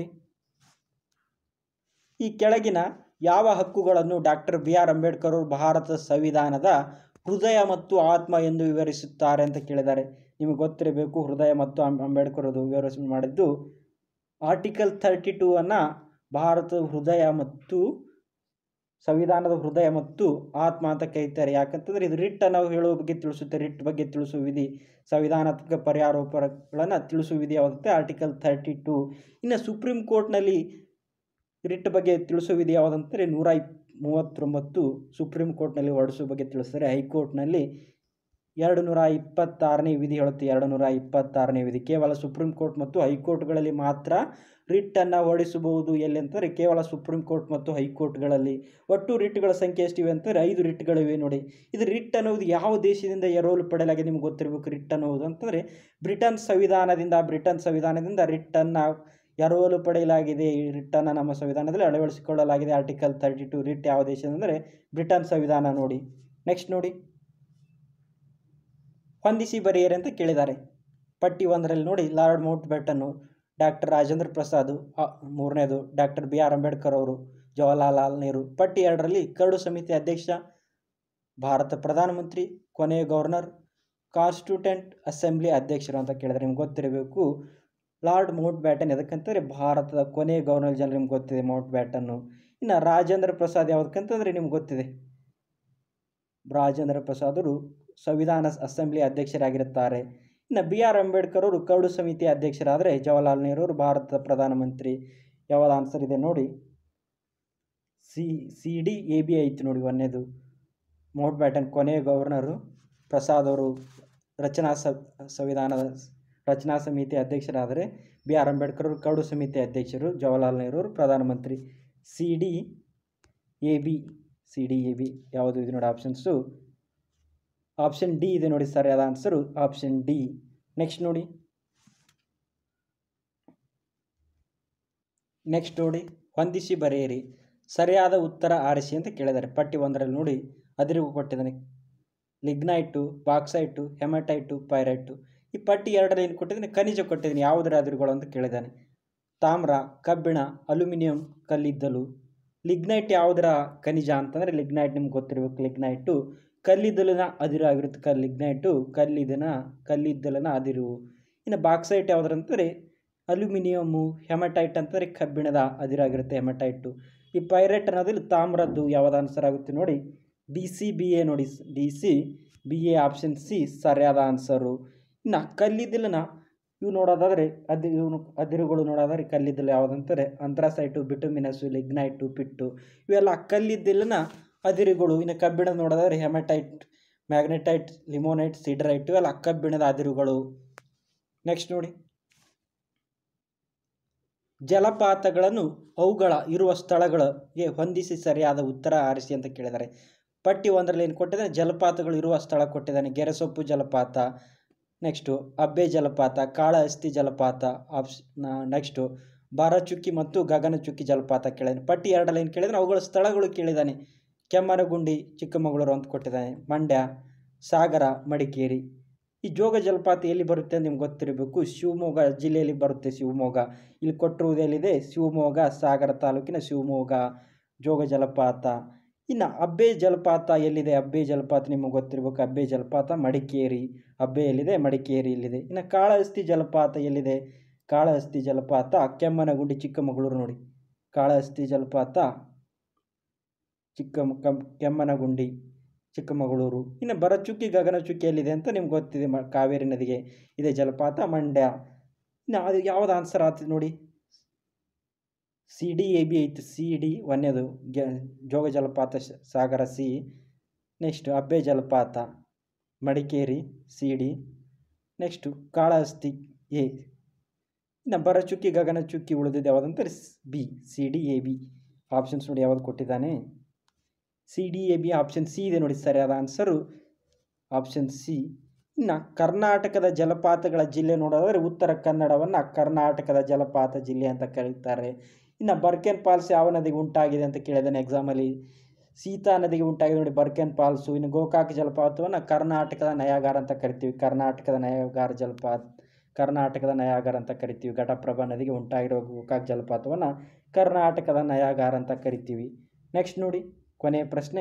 ಈ ಕೆಳಗಿನ ಯಾವ ಹಕ್ಕುಗಳನ್ನು ಡಾಕ್ಟರ್ ಬಿ ಆರ್ ಅಂಬೇಡ್ಕರ್ ಅವರು ಭಾರತದ ಸಂವಿಧಾನದ ಹೃದಯ ಮತ್ತು ಆತ್ಮ ಎಂದು ವಿವರಿಸುತ್ತಾರೆ ಅಂತ ಕೇಳಿದ್ದಾರೆ ನಿಮಗೆ ಗೊತ್ತಿರಬೇಕು ಹೃದಯ ಮತ್ತು ಅಂಬ್- ಅಂಬೇಡ್ಕರ್ ಅದು ವಿವರಿಸಿ ಮಾಡಿದ್ದು ಆರ್ಟಿಕಲ್ ತರ್ಟಿ ಟೂ ಅನ್ನು ಭಾರತದ ಹೃದಯ ಮತ್ತು ಸಂವಿಧಾನದ ಹೃದಯ ಮತ್ತು ಆತ್ಮ ಅಂತ ಕರೀತಾರೆ ಯಾಕಂತಂದರೆ ಇದು ರಿಟ್ ನಾವು ಹೇಳುವ ಬಗ್ಗೆ ತಿಳಿಸುತ್ತೆ ರಿಟ್ ಬಗ್ಗೆ ತಿಳಿಸುವ ವಿಧಿ ಸಂವಿಧಾನಾತ್ಮಕ ಪರಿಹಾರೋಪರಗಳನ್ನು ತಿಳಿಸುವ ವಿಧಿ ಯಾವುದಂತೆ ಆರ್ಟಿಕಲ್ ತರ್ಟಿ ಟೂ ಇನ್ನು ಸುಪ್ರೀಂ ಕೋರ್ಟ್ನಲ್ಲಿ ರಿಟ್ ಬಗ್ಗೆ ತಿಳಿಸೋ ವಿಧಿ ಯಾವುದಂದರೆ ನೂರ ಇಪ್ ಮೂವತ್ತೊಂಬತ್ತು ಸುಪ್ರೀಂ ಕೋರ್ಟ್ನಲ್ಲಿ ಹೊರಡಿಸೋ ಬಗ್ಗೆ ತಿಳಿಸ್ತಾರೆ ಹೈಕೋರ್ಟ್ನಲ್ಲಿ ಎರಡು ನೂರ ಇಪ್ಪತ್ತಾರನೇ ವಿಧಿ ಹೇಳುತ್ತೆ ಎರಡು ನೂರ ಇಪ್ಪತ್ತಾರನೇ ವಿಧಿ ಕೇವಲ ಸುಪ್ರೀಂ ಕೋರ್ಟ್ ಮತ್ತು ಹೈಕೋರ್ಟ್ಗಳಲ್ಲಿ ಮಾತ್ರ ರಿಟ್ಟನ್ನು ಹೊರಡಿಸಬಹುದು ಎಲ್ಲಿ ಅಂತಂದರೆ ಕೇವಲ ಸುಪ್ರೀಂ ಕೋರ್ಟ್ ಮತ್ತು ಹೈಕೋರ್ಟ್ಗಳಲ್ಲಿ ಒಟ್ಟು ರಿಟ್ಗಳ ಸಂಖ್ಯೆ ಎಷ್ಟಿವೆ ಅಂತಂದರೆ ಐದು ರಿಟ್ಗಳಿವೆ ನೋಡಿ ಇದು ರಿಟ್ ಅನ್ನೋದು ಯಾವ ದೇಶದಿಂದ ಎರವಲು ಪಡೆಯಲಾಗಿದೆ ನಿಮ್ಗೆ ಗೊತ್ತಿರಬೇಕು ರಿಟ್ ಅನ್ನೋದು ಅಂತಂದರೆ ಬ್ರಿಟನ್ ಸಂವಿಧಾನದಿಂದ ಬ್ರಿಟನ್ ಸಂವಿಧಾನದಿಂದ ರಿಟ್ಟನ್ನು ಎರವಲು ಪಡೆಯಲಾಗಿದೆ ಈ ರಿಟ್ಟನ್ನು ನಮ್ಮ ಸಂವಿಧಾನದಲ್ಲಿ ಅಳವಡಿಸಿಕೊಳ್ಳಲಾಗಿದೆ ಆರ್ಟಿಕಲ್ ತರ್ಟಿ ಟು ರಿಟ್ ಯಾವ ದೇಶದಂದರೆ ಬ್ರಿಟನ್ ಸಂವಿಧಾನ ನೋಡಿ ನೆಕ್ಸ್ಟ್ ನೋಡಿ ಹೊಂದಿಸಿ ಬರೆಯಿರಿ ಅಂತ ಕೇಳಿದ್ದಾರೆ ಪಟ್ಟಿ ಒಂದರಲ್ಲಿ ನೋಡಿ ಲಾರ್ಡ್ ಮೌಂಟ್ ಬೆಟನ್ನು ಡಾಕ್ಟರ್ ರಾಜೇಂದ್ರ ಪ್ರಸಾದ್ ಆ, ಮೂರನೇದು ಡಾಕ್ಟರ್ ಬಿ ಆರ್ ಅಂಬೇಡ್ಕರ್ ಅವರು ಜವಾಹರ್ಲಾಲ್ ನೆಹರು ಪಟ್ಟಿ ಎರಡರಲ್ಲಿ ಕರಡು ಸಮಿತಿ ಅಧ್ಯಕ್ಷ ಭಾರತ ಪ್ರಧಾನಮಂತ್ರಿ ಕೊನೆಯ ಗವರ್ನರ್ ಕಾನ್ಸ್ಟಿಟ್ಯೂಟೆಂಟ್ ಅಸೆಂಬ್ಲಿ ಅಧ್ಯಕ್ಷರು ಅಂತ ಕೇಳಿದ್ರೆ ನಿಮ್ಗೆ ಗೊತ್ತಿರಬೇಕು ಲಾರ್ಡ್ ಮೌಂಟ್ ಬ್ಯಾಟನ್ ಎದಕ್ಕಂತಂದರೆ ಭಾರತದ ಕೊನೆಯ ಗವರ್ನರ್ ಜನರಲ್ ನಿಮ್ಗೆ ಗೊತ್ತಿದೆ ಮೌಂಟ್ ಬ್ಯಾಟನ್ನು ಇನ್ನು ರಾಜೇಂದ್ರ ಪ್ರಸಾದ್ ಯಾವುದಕ್ಕಂತಂದರೆ ನಿಮ್ಗೆ ಗೊತ್ತಿದೆ ರಾಜೇಂದ್ರ ಪ್ರಸಾದರು ಸಂವಿಧಾನ ಅಸೆಂಬ್ಲಿ ಅಧ್ಯಕ್ಷರಾಗಿರುತ್ತಾರೆ ಇನ್ನು ಬಿ ಆರ್ ಅಂಬೇಡ್ಕರ್ ಅವರು ಕರಡು ಸಮಿತಿ ಅಧ್ಯಕ್ಷರಾದರೆ ಜವಾಹರ್ಲಾಲ್ ನೆಹರು ಅವರು ಭಾರತದ ಪ್ರಧಾನಮಂತ್ರಿ ಯಾವ್ದು ಆನ್ಸರ್ ಇದೆ ನೋಡಿ C C D A B ಐತಿ ನೋಡಿ ಒಂದೇದು ಮೌಂಟ್ ಬ್ಯಾಟನ್ ಕೊನೆಯ ಗವರ್ನರು ಪ್ರಸಾದ್ ಅವರು ರಚನಾ ಸ ಸಂವಿಧಾನದ ರಚನಾ ಸಮಿತಿ ಅಧ್ಯಕ್ಷರಾದರೆ ಬಿ ಆರ್ ಅಂಬೇಡ್ಕರ್ ಅವರು ಕರಡು ಸಮಿತಿ ಅಧ್ಯಕ್ಷರು ಜವಾಹರ್ಲಾಲ್ ನೆಹರು ಅವರು ಪ್ರಧಾನಮಂತ್ರಿ C D A B C D A B ಯಾವುದು ಇದು ನೋಡಿ ಆಪ್ಷನ್ಸು ಆಪ್ಷನ್ ಡಿ ಇದೆ ನೋಡಿ ಸರಿಯಾದ ಆನ್ಸರು ಆಪ್ಷನ್ ಡಿ ನೆಕ್ಸ್ಟ್ ನೋಡಿ ನೆಕ್ಸ್ಟ್ ನೋಡಿ ಹೊಂದಿಸಿ ಬರೆಯಿರಿ ಸರಿಯಾದ ಉತ್ತರ ಆರಿಸಿ ಅಂತ ಕೇಳಿದ್ದಾರೆ ಪಟ್ಟಿ ಒಂದರಲ್ಲಿ ನೋಡಿ ಅದಿರಿವು ಕೊಟ್ಟಿದ್ದಾನೆ ಲಿಗ್ನೈಟು ಬಾಕ್ಸೈಟು ಹೆಮಟೈಟು ಪೈರೈಟು ಈ ಪಟ್ಟಿ ಎರಡರಲ್ಲಿ ಏನು ಕೊಟ್ಟಿದ್ದಾನೆ ಖನಿಜ ಕೊಟ್ಟಿದ್ದಾನೆ ಯಾವುದರ ಅದಿರುಗಳು ಅಂತ ಕೇಳಿದ್ದಾನೆ ತಾಮ್ರ ಕಬ್ಬಿಣ ಅಲ್ಯೂಮಿನಿಯಂ ಕಲ್ಲಿದ್ದಲು ಲಿಗ್ನೈಟ್ ಯಾವುದರ ಖನಿಜ ಅಂತಂದರೆ ಲಿಗ್ನೈಟ್ ನಿಮ್ಗೆ ಗೊತ್ತಿರಬೇಕು ಲಿಗ್ನೈಟು ಕಲ್ಲಿದ್ದಲಿನ ಅದಿರು ಆಗಿರುತ್ತೆ ಕಲ್ ಲಿಗ್ನೈಟು ಕಲ್ಲಿದ್ದನ ಕಲ್ಲಿದ್ದಲಿನ ಅದಿರು ಇನ್ನು ಬಾಕ್ಸೈಟ್ ಯಾವುದಂತಾರೆ ಅಲ್ಯೂಮಿನಿಯಮ್ಮು ಹೆಮಟೈಟ್ ಅಂತಂದರೆ ಕಬ್ಬಿಣದ ಅದಿರಾಗಿರುತ್ತೆ ಹೆಮಟೈಟು ಈ ಪೈರೇಟ್ ಅನ್ನೋದ್ರಲ್ಲಿ ತಾಮ್ರದ್ದು ಯಾವ್ದು ಆನ್ಸರ್ ಆಗುತ್ತೆ ನೋಡಿ ಡಿ ಸಿ ಬಿ ಎ ನೋಡಿ D C B A option C ಸರಿಯಾದ ಆನ್ಸರು ಇನ್ನು ಕಲ್ಲಿದ್ದಲನ ಇವು ನೋಡೋದಾದರೆ ಅದು ಇವನು ಅದಿರುಗಳು ನೋಡೋದಾದ್ರೆ ಕಲ್ಲಿದ್ದಲು ಯಾವುದಂತಾರೆ ಅಂಥ್ರಾಸೈಟು ಬಿಟುಮಿನಸ್ಸು ಲಿಗ್ನೈಟು ಪಿಟ್ಟು ಇವೆಲ್ಲ ಕಲ್ಲಿದ್ದಲಿನ ಅದಿರುಗಳು ಇನ್ನು ಕಬ್ಬಿಣ ನೋಡೋದಾದ್ರೆ ಹೆಮಟೈಟ್ ಮ್ಯಾಗ್ನೆಟೈಟ್ ಲಿಮೋನೈಟ್ ಸಿಡ್ರೈಟ್ ಇವೆಲ್ಲ ಕಬ್ಬಿಣದ ಅದಿರುಗಳು ನೆಕ್ಸ್ಟ್ ನೋಡಿ ಜಲಪಾತಗಳನ್ನು ಅವುಗಳ ಇರುವ ಸ್ಥಳಗಳಿಗೆ ಹೊಂದಿಸಿ ಸರಿಯಾದ ಉತ್ತರ ಆರಿಸಿ ಅಂತ ಕೇಳಿದ್ದಾರೆ ಪಟ್ಟಿ ಒಂದರಲ್ಲಿ ಏನು ಕೊಟ್ಟಿದ್ದಾನೆ ಜಲಪಾತಗಳು ಇರುವ ಸ್ಥಳ ಕೊಟ್ಟಿದ್ದಾನೆ ಗೆರೆಸೊಪ್ಪು ಜಲಪಾತ ನೆಕ್ಸ್ಟು ಅಬ್ಬೆ ಜಲಪಾತ ಕಾಳಹಸ್ತಿ ಜಲಪಾತ ಆಪ್ಷ್ ನೆಕ್ಸ್ಟು ಬಾರಚುಕ್ಕಿ ಮತ್ತು ಗಗನಚುಕ್ಕಿ ಜಲಪಾತ ಕೇಳಿದ್ದಾನೆ ಪಟ್ಟಿ ಎರಡರಲ್ಲಿ ಏನು ಕೇಳಿದಾನೆ ಅವುಗಳ ಸ್ಥಳಗಳು ಕೇಳಿದ್ದಾನೆ ಕೆಮ್ಮನಗುಂಡಿ ಚಿಕ್ಕಮಗಳೂರು ಅಂತ ಕೊಟ್ಟಿದ್ದಾನೆ ಮಂಡ್ಯ ಸಾಗರ ಮಡಿಕೇರಿ ಈ ಜೋಗ ಜಲಪಾತ ಎಲ್ಲಿ ಬರುತ್ತೆ ಅಂತ ನಿಮ್ಗೆ ಗೊತ್ತಿರಬೇಕು ಶಿವಮೊಗ್ಗ ಜಿಲ್ಲೆಯಲ್ಲಿ ಬರುತ್ತೆ ಶಿವಮೊಗ್ಗ ಇಲ್ಲಿ ಕೊಟ್ಟಿರುವುದು ಎಲ್ಲಿದೆ ಶಿವಮೊಗ್ಗ ಸಾಗರ ತಾಲೂಕಿನ ಶಿವಮೊಗ್ಗ ಜೋಗ ಜಲಪಾತ ಇನ್ನು ಅಬ್ಬೆ ಜಲಪಾತ ಎಲ್ಲಿದೆ ಅಬ್ಬೆ ಜಲಪಾತ ನಿಮಗೆ ಗೊತ್ತಿರಬೇಕು ಅಬ್ಬೆ ಜಲಪಾತ ಮಡಿಕೇರಿ ಅಬ್ಬೆ ಎಲ್ಲಿದೆ ಮಡಿಕೇರಿ ಇಲ್ಲಿದೆ ಇನ್ನು ಕಾಳಹಸ್ತಿ ಜಲಪಾತ ಎಲ್ಲಿದೆ ಕಾಳಹಸ್ತಿ ಜಲಪಾತ ಕೆಮ್ಮನಗುಂಡಿ ಚಿಕ್ಕಮಗಳೂರು ನೋಡಿ ಕಾಳಹಸ್ತಿ ಜಲಪಾತ ಚಿಕ್ಕ ಕಂ ಕೆಮ್ಮನಗುಂಡಿ ಚಿಕ್ಕಮಗಳೂರು ಇನ್ನು ಭರಚುಕ್ಕಿ ಗಗನಚುಕ್ಕಿ ಎಲ್ಲಿದೆ ಅಂತ ನಿಮ್ಗೆ ಗೊತ್ತಿದೆ ಮ ಕಾವೇರಿ ನದಿಗೆ ಇದೆ ಜಲಪಾತ ಮಂಡ್ಯ ಇನ್ನು ಅದು ಯಾವ್ದು ಆನ್ಸರ್ ಆಗ್ತದೆ ನೋಡಿ ಸಿ ಡಿ ಎ ಬಿ ಐತಿ ಸಿ ಡಿ ಒಂದೇದು ಗೆ ಜೋಗ ಜಲಪಾತ ಶ- ಸಾಗರ ಸಿ ನೆಕ್ಸ್ಟು ಅಬ್ಬೆ ಜಲಪಾತ Madikeri C D next Kalahasti A ಇನ್ನು ಬರಚುಕ್ಕಿ ಗಗನಚುಕ್ಕಿ ಉಳಿದಿದ್ದು ಯಾವುದಂತಾರೆ B C D A B options ನೋಡಿ ಯಾವುದು ಕೊಟ್ಟಿದ್ದಾನೆ C D A B option C ಇದೆ ನೋಡಿ ಸರಿಯಾದ ಆನ್ಸರು ಆಪ್ಷನ್ ಸಿ ಇನ್ನು ಕರ್ನಾಟಕದ ಜಲಪಾತಗಳ ಜಿಲ್ಲೆ ನೋಡೋದಾದರೆ ಉತ್ತರ ಕನ್ನಡವನ್ನು ಕರ್ನಾಟಕದ ಜಲಪಾತ ಜಿಲ್ಲೆ ಅಂತ ಕರೀತಾರೆ ಇನ್ನು ಬರ್ಕೆನ್ ಫಾಲ್ಸ್ ಯಾವ ನದಿಗೆ ಉಂಟಾಗಿದೆ ಅಂತ ಕೇಳಿದ್ದಾನೆ ಎಕ್ಸಾಮಲ್ಲಿ ಸೀತಾ ನದಿಗೆ ಉಂಟಾಗಿದೆ ನೋಡಿ ಬರ್ಕೆನ್ ಫಾಲ್ಸು ಇನ್ನು ಗೋಕಾಕ್ ಜಲಪಾತವನ್ನು ಕರ್ನಾಟಕದ ನಯಾಗಾರ ಅಂತ ಕರಿತೀವಿ ಕರ್ನಾಟಕದ ನಯಾಗಾರ ಜಲಪಾತ ಕರ್ನಾಟಕದ ನಯಾಗಾರ ಅಂತ ಕರಿತೀವಿ ಘಟಪ್ರಭಾ ನದಿಗೆ ಉಂಟಾಗಿರೋ ಗೋಕಾಕ್ ಜಲಪಾತವನ್ನು ಕರ್ನಾಟಕದ ನಯಾಗಾರ ಅಂತ ಕರಿತೀವಿ ನೆಕ್ಸ್ಟ್ ನೋಡಿ ಕೊನೆಯ ಪ್ರಶ್ನೆ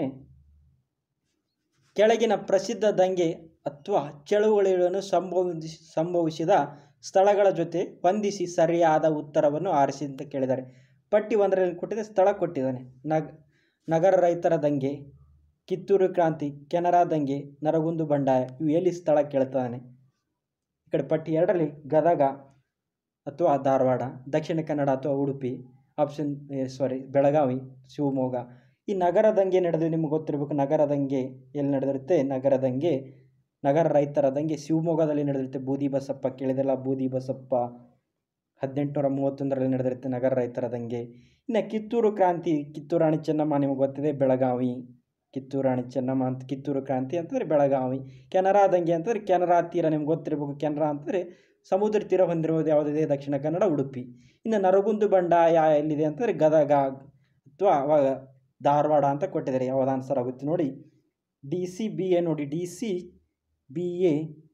ಕೆಳಗಿನ ಪ್ರಸಿದ್ಧ ದಂಗೆ ಅಥವಾ ಚಳುವಳಿಗಳನ್ನು ಸಂಭವಿಸಿ ಸಂಭವಿಸಿದ ಸ್ಥಳಗಳ ಜೊತೆ ಹೊಂದಿಸಿ ಸರಿಯಾದ ಉತ್ತರವನ್ನು ಆರಿಸಿ ಅಂತ ಕೇಳಿದ್ದಾರೆ ಪಟ್ಟಿ ಒಂದರಲ್ಲಿ ಕೊಟ್ಟಿದೆ ಸ್ಥಳ ಕೊಟ್ಟಿದ್ದಾನೆ ನಗ್ ನಗರ ರೈತರ ದಂಗೆ ಕಿತ್ತೂರು ಕ್ರಾಂತಿ ಕೆನರಾ ದಂಗೆ ನರಗುಂದು ಬಂಡಾಯ ಇವು ಎಲ್ಲಿ ಸ್ಥಳ ಕೇಳ್ತಾನೆ ಈ ಕಡೆ ಪಟ್ಟಿ ಎರಡರಲ್ಲಿ ಗದಗ ಅಥವಾ ಧಾರವಾಡ ದಕ್ಷಿಣ ಕನ್ನಡ ಅಥವಾ ಉಡುಪಿ ಆಪ್ಷನ್ ಸಾರಿ ಬೆಳಗಾವಿ ಶಿವಮೊಗ್ಗ ಈ ನಗರ ದಂಗೆ ನಡೆದು ನಿಮ್ಗೆ ಗೊತ್ತಿರಬೇಕು ನಗರ ದಂಗೆ ಎಲ್ಲಿ ನಡೆದಿರುತ್ತೆ ನಗರ ದಂಗೆ ನಗರ ರೈತರ ದಂಗೆ ಶಿವಮೊಗ್ಗದಲ್ಲಿ ನಡೆದಿರುತ್ತೆ ಬೂದಿ ಬಸಪ್ಪ ಕೇಳಿದೆಲ್ಲ ಬೂದಿ ಬಸಪ್ಪ ಹದಿನೆಂಟುನೂರ ಮೂವತ್ತೊಂದರಲ್ಲಿ ನಡೆದಿರುತ್ತೆ ನಗರ ರೈತರ ದಂಗೆ ಇನ್ನು ಕಿತ್ತೂರು ಕ್ರಾಂತಿ ಕಿತ್ತೂರು ರಾಣಿ ಚೆನ್ನಮ್ಮ ನಿಮಗೆ ಗೊತ್ತಿದೆ ಬೆಳಗಾವಿ ಕಿತ್ತೂರು ರಾಣಿ ಚೆನ್ನಮ್ಮ ಅಂತ ಕಿತ್ತೂರು ಕ್ರಾಂತಿ ಅಂತಂದರೆ ಬೆಳಗಾವಿ ಕೆನರಾ ದಂಗೆ ಅಂತಂದರೆ ಕೆನರಾ ತೀರ ನಿಮ್ಗೆ ಗೊತ್ತಿರಬೇಕು ಕೆನರಾ ಅಂತಂದರೆ ಸಮುದ್ರ ತೀರ ಹೊಂದಿರುವುದು ಯಾವುದಿದೆ ದಕ್ಷಿಣ ಕನ್ನಡ ಉಡುಪಿ ಇನ್ನು ನರಗುಂದು ಬಂಡಾಯ ಎಲ್ಲಿದೆ ಅಂತಂದರೆ ಗದಗ ಅಥವಾ ಅವಾಗ ಧಾರವಾಡ ಅಂತ ಕೊಟ್ಟಿದ್ದಾರೆ ಯಾವ್ದು ಆನ್ಸರ್ ಆಗುತ್ತೆ ನೋಡಿ ಡಿ ಸಿ ಬಿ ಎ ನೋಡಿ ಡಿ ಸಿ ಬಿ ಎ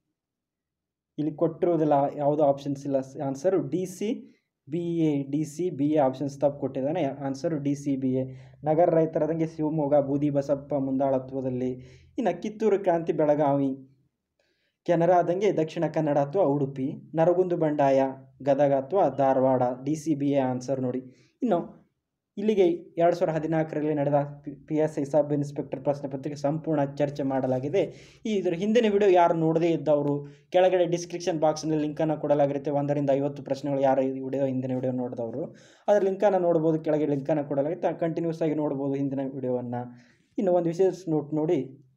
ಇಲ್ಲಿ ಕೊಟ್ಟಿರೋದಿಲ್ಲ ಯಾವುದೋ ಆಪ್ಷನ್ಸ್ ಇಲ್ಲ answer D C B A D C B A options ತಪ್ಪು ಕೊಟ್ಟಿದ್ದಾನೆ answer D C B A Nagar ರೈತರದಂಗೆ ಶಿವಮೊಗ್ಗ ಬೂದಿ ಬಸಪ್ಪ ಮುಂದಾಳತ್ವದಲ್ಲಿ ಇನ್ನು ಕಿತ್ತೂರು ಕ್ರಾಂತಿ ಬೆಳಗಾವಿ ಕೆನರಾದಂಗೆ ದಕ್ಷಿಣ ಕನ್ನಡ ಅಥವಾ ಉಡುಪಿ ನರಗುಂದು ಬಂಡಾಯ ಗದಗ ಅಥವಾ Dharwad D C B A answer ನೋಡಿ ಇನ್ನು ಇಲ್ಲಿಗೆ ಎರಡು ಸಾವಿರದ ಹದಿನಾಲ್ಕರಲ್ಲಿ ನಡೆದ P S I sub inspector ಪ್ರಶ್ನೆ ಪತ್ರಿಕೆ ಸಂಪೂರ್ಣ ಚರ್ಚೆ ಮಾಡಲಾಗಿದೆ ಈ ಇದರ ಹಿಂದಿನ ವಿಡಿಯೋ ಯಾರು ನೋಡದೇ ಇದ್ದವರು ಕೆಳಗಡೆ ಡಿಸ್ಕ್ರಿಪ್ಷನ್ ಬಾಕ್ಸ್ನಲ್ಲಿ ಲಿಂಕನ್ನು ಕೊಡಲಾಗಿರುತ್ತೆ ಒಂದರಿಂದ ಐವತ್ತು ಪ್ರಶ್ನೆಗಳು ಯಾರು ಈ ವಿಡಿಯೋ ಹಿಂದಿನ ವಿಡಿಯೋ ನೋಡಿದವರು ಅದರ ಲಿಂಕನ್ನು ನೋಡ್ಬೋದು ಕೆಳಗೆ ಲಿಂಕನ್ನು ಕೊಡಲಾಗುತ್ತೆ ಕಂಟಿನ್ಯೂಸ್ ಆಗಿ ನೋಡ್ಬೋದು ಹಿಂದಿನ ವಿಡಿಯೋವನ್ನು ಇನ್ನು ಒಂದು ವಿಶೇಷ ನೋಟ್ ನೋಡಿ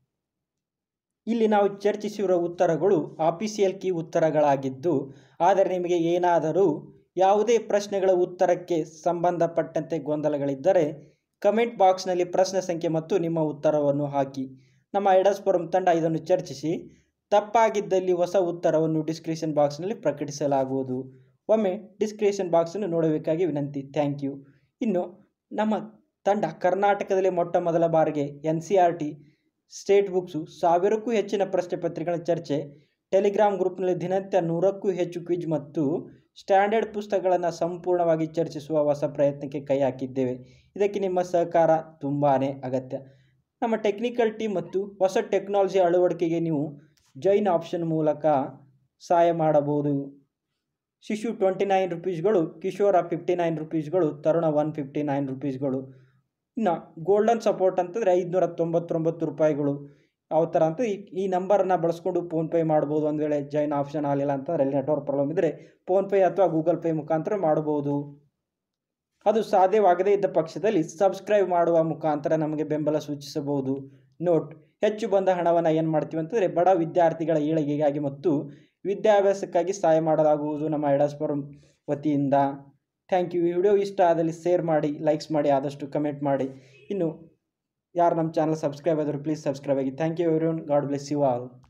ಇಲ್ಲಿ ನಾವು ಚರ್ಚಿಸಿರುವ ಉತ್ತರಗಳು ಆಫೀಸಿಯಲ್ ಕೀ ಉತ್ತರಗಳಾಗಿದ್ದು ಆದರೆ ನಿಮಗೆ ಏನಾದರೂ ಯಾವುದೇ ಪ್ರಶ್ನೆಗಳ ಉತ್ತರಕ್ಕೆ ಸಂಬಂಧಪಟ್ಟಂತೆ ಗೊಂದಲಗಳಿದ್ದರೆ ಕಮೆಂಟ್ ಬಾಕ್ಸ್ನಲ್ಲಿ ಪ್ರಶ್ನೆ ಸಂಖ್ಯೆ ಮತ್ತು ನಿಮ್ಮ ಉತ್ತರವನ್ನು ಹಾಕಿ ನಮ್ಮ ಐಡಸ್ ಫೋರಂ ತಂಡ ಇದನ್ನು ಚರ್ಚಿಸಿ ತಪ್ಪಾಗಿದ್ದಲ್ಲಿ ಹೊಸ ಉತ್ತರವನ್ನು ಡಿಸ್ಕ್ರಿಪ್ಷನ್ ಬಾಕ್ಸ್ನಲ್ಲಿ ಪ್ರಕಟಿಸಲಾಗುವುದು ಒಮ್ಮೆ ಡಿಸ್ಕ್ರಿಪ್ಷನ್ ಬಾಕ್ಸನ್ನು ನೋಡಬೇಕಾಗಿ ವಿನಂತಿ ಥ್ಯಾಂಕ್ ಯು ಇನ್ನು ನಮ್ಮ ತಂಡ ಕರ್ನಾಟಕದಲ್ಲಿ ಮೊಟ್ಟ ಮೊದಲ ಬಾರಿಗೆ N C R T state books ಸಾವಿರಕ್ಕೂ ಹೆಚ್ಚಿನ ಪ್ರಶ್ನೆ ಪತ್ರಿಕೆಗಳ ಚರ್ಚೆ ಟೆಲಿಗ್ರಾಮ್ ಗ್ರೂಪ್ನಲ್ಲಿ ದಿನನಿತ್ಯ ನೂರಕ್ಕೂ ಹೆಚ್ಚು ಕ್ವಿಜ್ ಮತ್ತು ಸ್ಟ್ಯಾಂಡರ್ಡ್ ಪುಸ್ತಕಗಳನ್ನು ಸಂಪೂರ್ಣವಾಗಿ ಚರ್ಚಿಸುವ ಹೊಸ ಪ್ರಯತ್ನಕ್ಕೆ ಕೈ ಹಾಕಿದ್ದೇವೆ ಇದಕ್ಕೆ ನಿಮ್ಮ ಸಹಕಾರ ತುಂಬಾ ಅಗತ್ಯ ನಮ್ಮ ಟೆಕ್ನಿಕಲ್ ಟೀಮ್ ಮತ್ತು ಹೊಸ ಟೆಕ್ನಾಲಜಿ ಅಳವಡಿಕೆಗೆ ನೀವು ಜೈನ್ ಆಪ್ಷನ್ ಮೂಲಕ ಸಹಾಯ ಮಾಡಬಹುದು ಶಿಶು ಟ್ವೆಂಟಿ ನೈನ್ ರುಪೀಸ್ಗಳು ಕಿಶೋರ ಫಿಫ್ಟಿ ನೈನ್ ರುಪೀಸ್ಗಳು ತರುಣ ಒನ್ ಫಿಫ್ಟಿ ನೈನ್ ರುಪೀಸ್ಗಳು ಇನ್ನು ಗೋಲ್ಡನ್ ಸಪೋರ್ಟ್ ಅಂತಂದರೆ ಐದುನೂರ ತೊಂಬತ್ತೊಂಬತ್ತು ರೂಪಾಯಿಗಳು ಯಾವ ಥರ ಅಂತ ಈ ಈ ನಂಬರನ್ನು ಬಳಸ್ಕೊಂಡು ಫೋನ್ಪೇ ಮಾಡ್ಬೋದು ಒಂದು ವೇಳೆ ಜೈನ್ ಆಪ್ಷನ್ ಆಗಲಿಲ್ಲ ಅಂತಂದರೆ ಅಲ್ಲಿ ನೆಟ್ವರ್ಕ್ ಪ್ರಾಬ್ಲಮ್ ಇದ್ದರೆ ಫೋನ್ಪೇ ಅಥವಾ ಗೂಗಲ್ ಪೇ ಮುಖಾಂತರ ಮಾಡ್ಬೋದು ಅದು ಸಾಧ್ಯವಾಗದೇ ಇದ್ದ ಪಕ್ಷದಲ್ಲಿ ಸಬ್ಸ್ಕ್ರೈಬ್ ಮಾಡುವ ಮುಖಾಂತರ ನಮಗೆ ಬೆಂಬಲ ಸೂಚಿಸಬಹುದು ನೋಟ್ ಹೆಚ್ಚು ಬಂದ ಹಣವನ್ನು ಏನು ಮಾಡ್ತೀವಿ ಅಂತಂದರೆ ಬಡ ವಿದ್ಯಾರ್ಥಿಗಳ ಏಳಿಗೆಗಾಗಿ ಮತ್ತು ವಿದ್ಯಾಭ್ಯಾಸಕ್ಕಾಗಿ ಸಹಾಯ ಮಾಡಲಾಗುವುದು ನಮ್ಮ ಐಡಾಸ್ಪರ್ ವತಿಯಿಂದ ಥ್ಯಾಂಕ್ ಯು ಈ ವಿಡಿಯೋ ಇಷ್ಟ ಆದಲ್ಲಿ ಶೇರ್ ಮಾಡಿ ಲೈಕ್ಸ್ ಮಾಡಿ ಆದಷ್ಟು ಕಮೆಂಟ್ ಮಾಡಿ ಇನ್ನು ಯಾರು ನಮ್ಮ ಚಾನಲ್ ಸಬ್ಸ್ಕ್ರೈಬ್ ಆದರೂ ಪ್ಲೀಸ್ ಸಬ್ಸ್ಕ್ರೈಬ್ ಆಗಿ thank you every God bless you all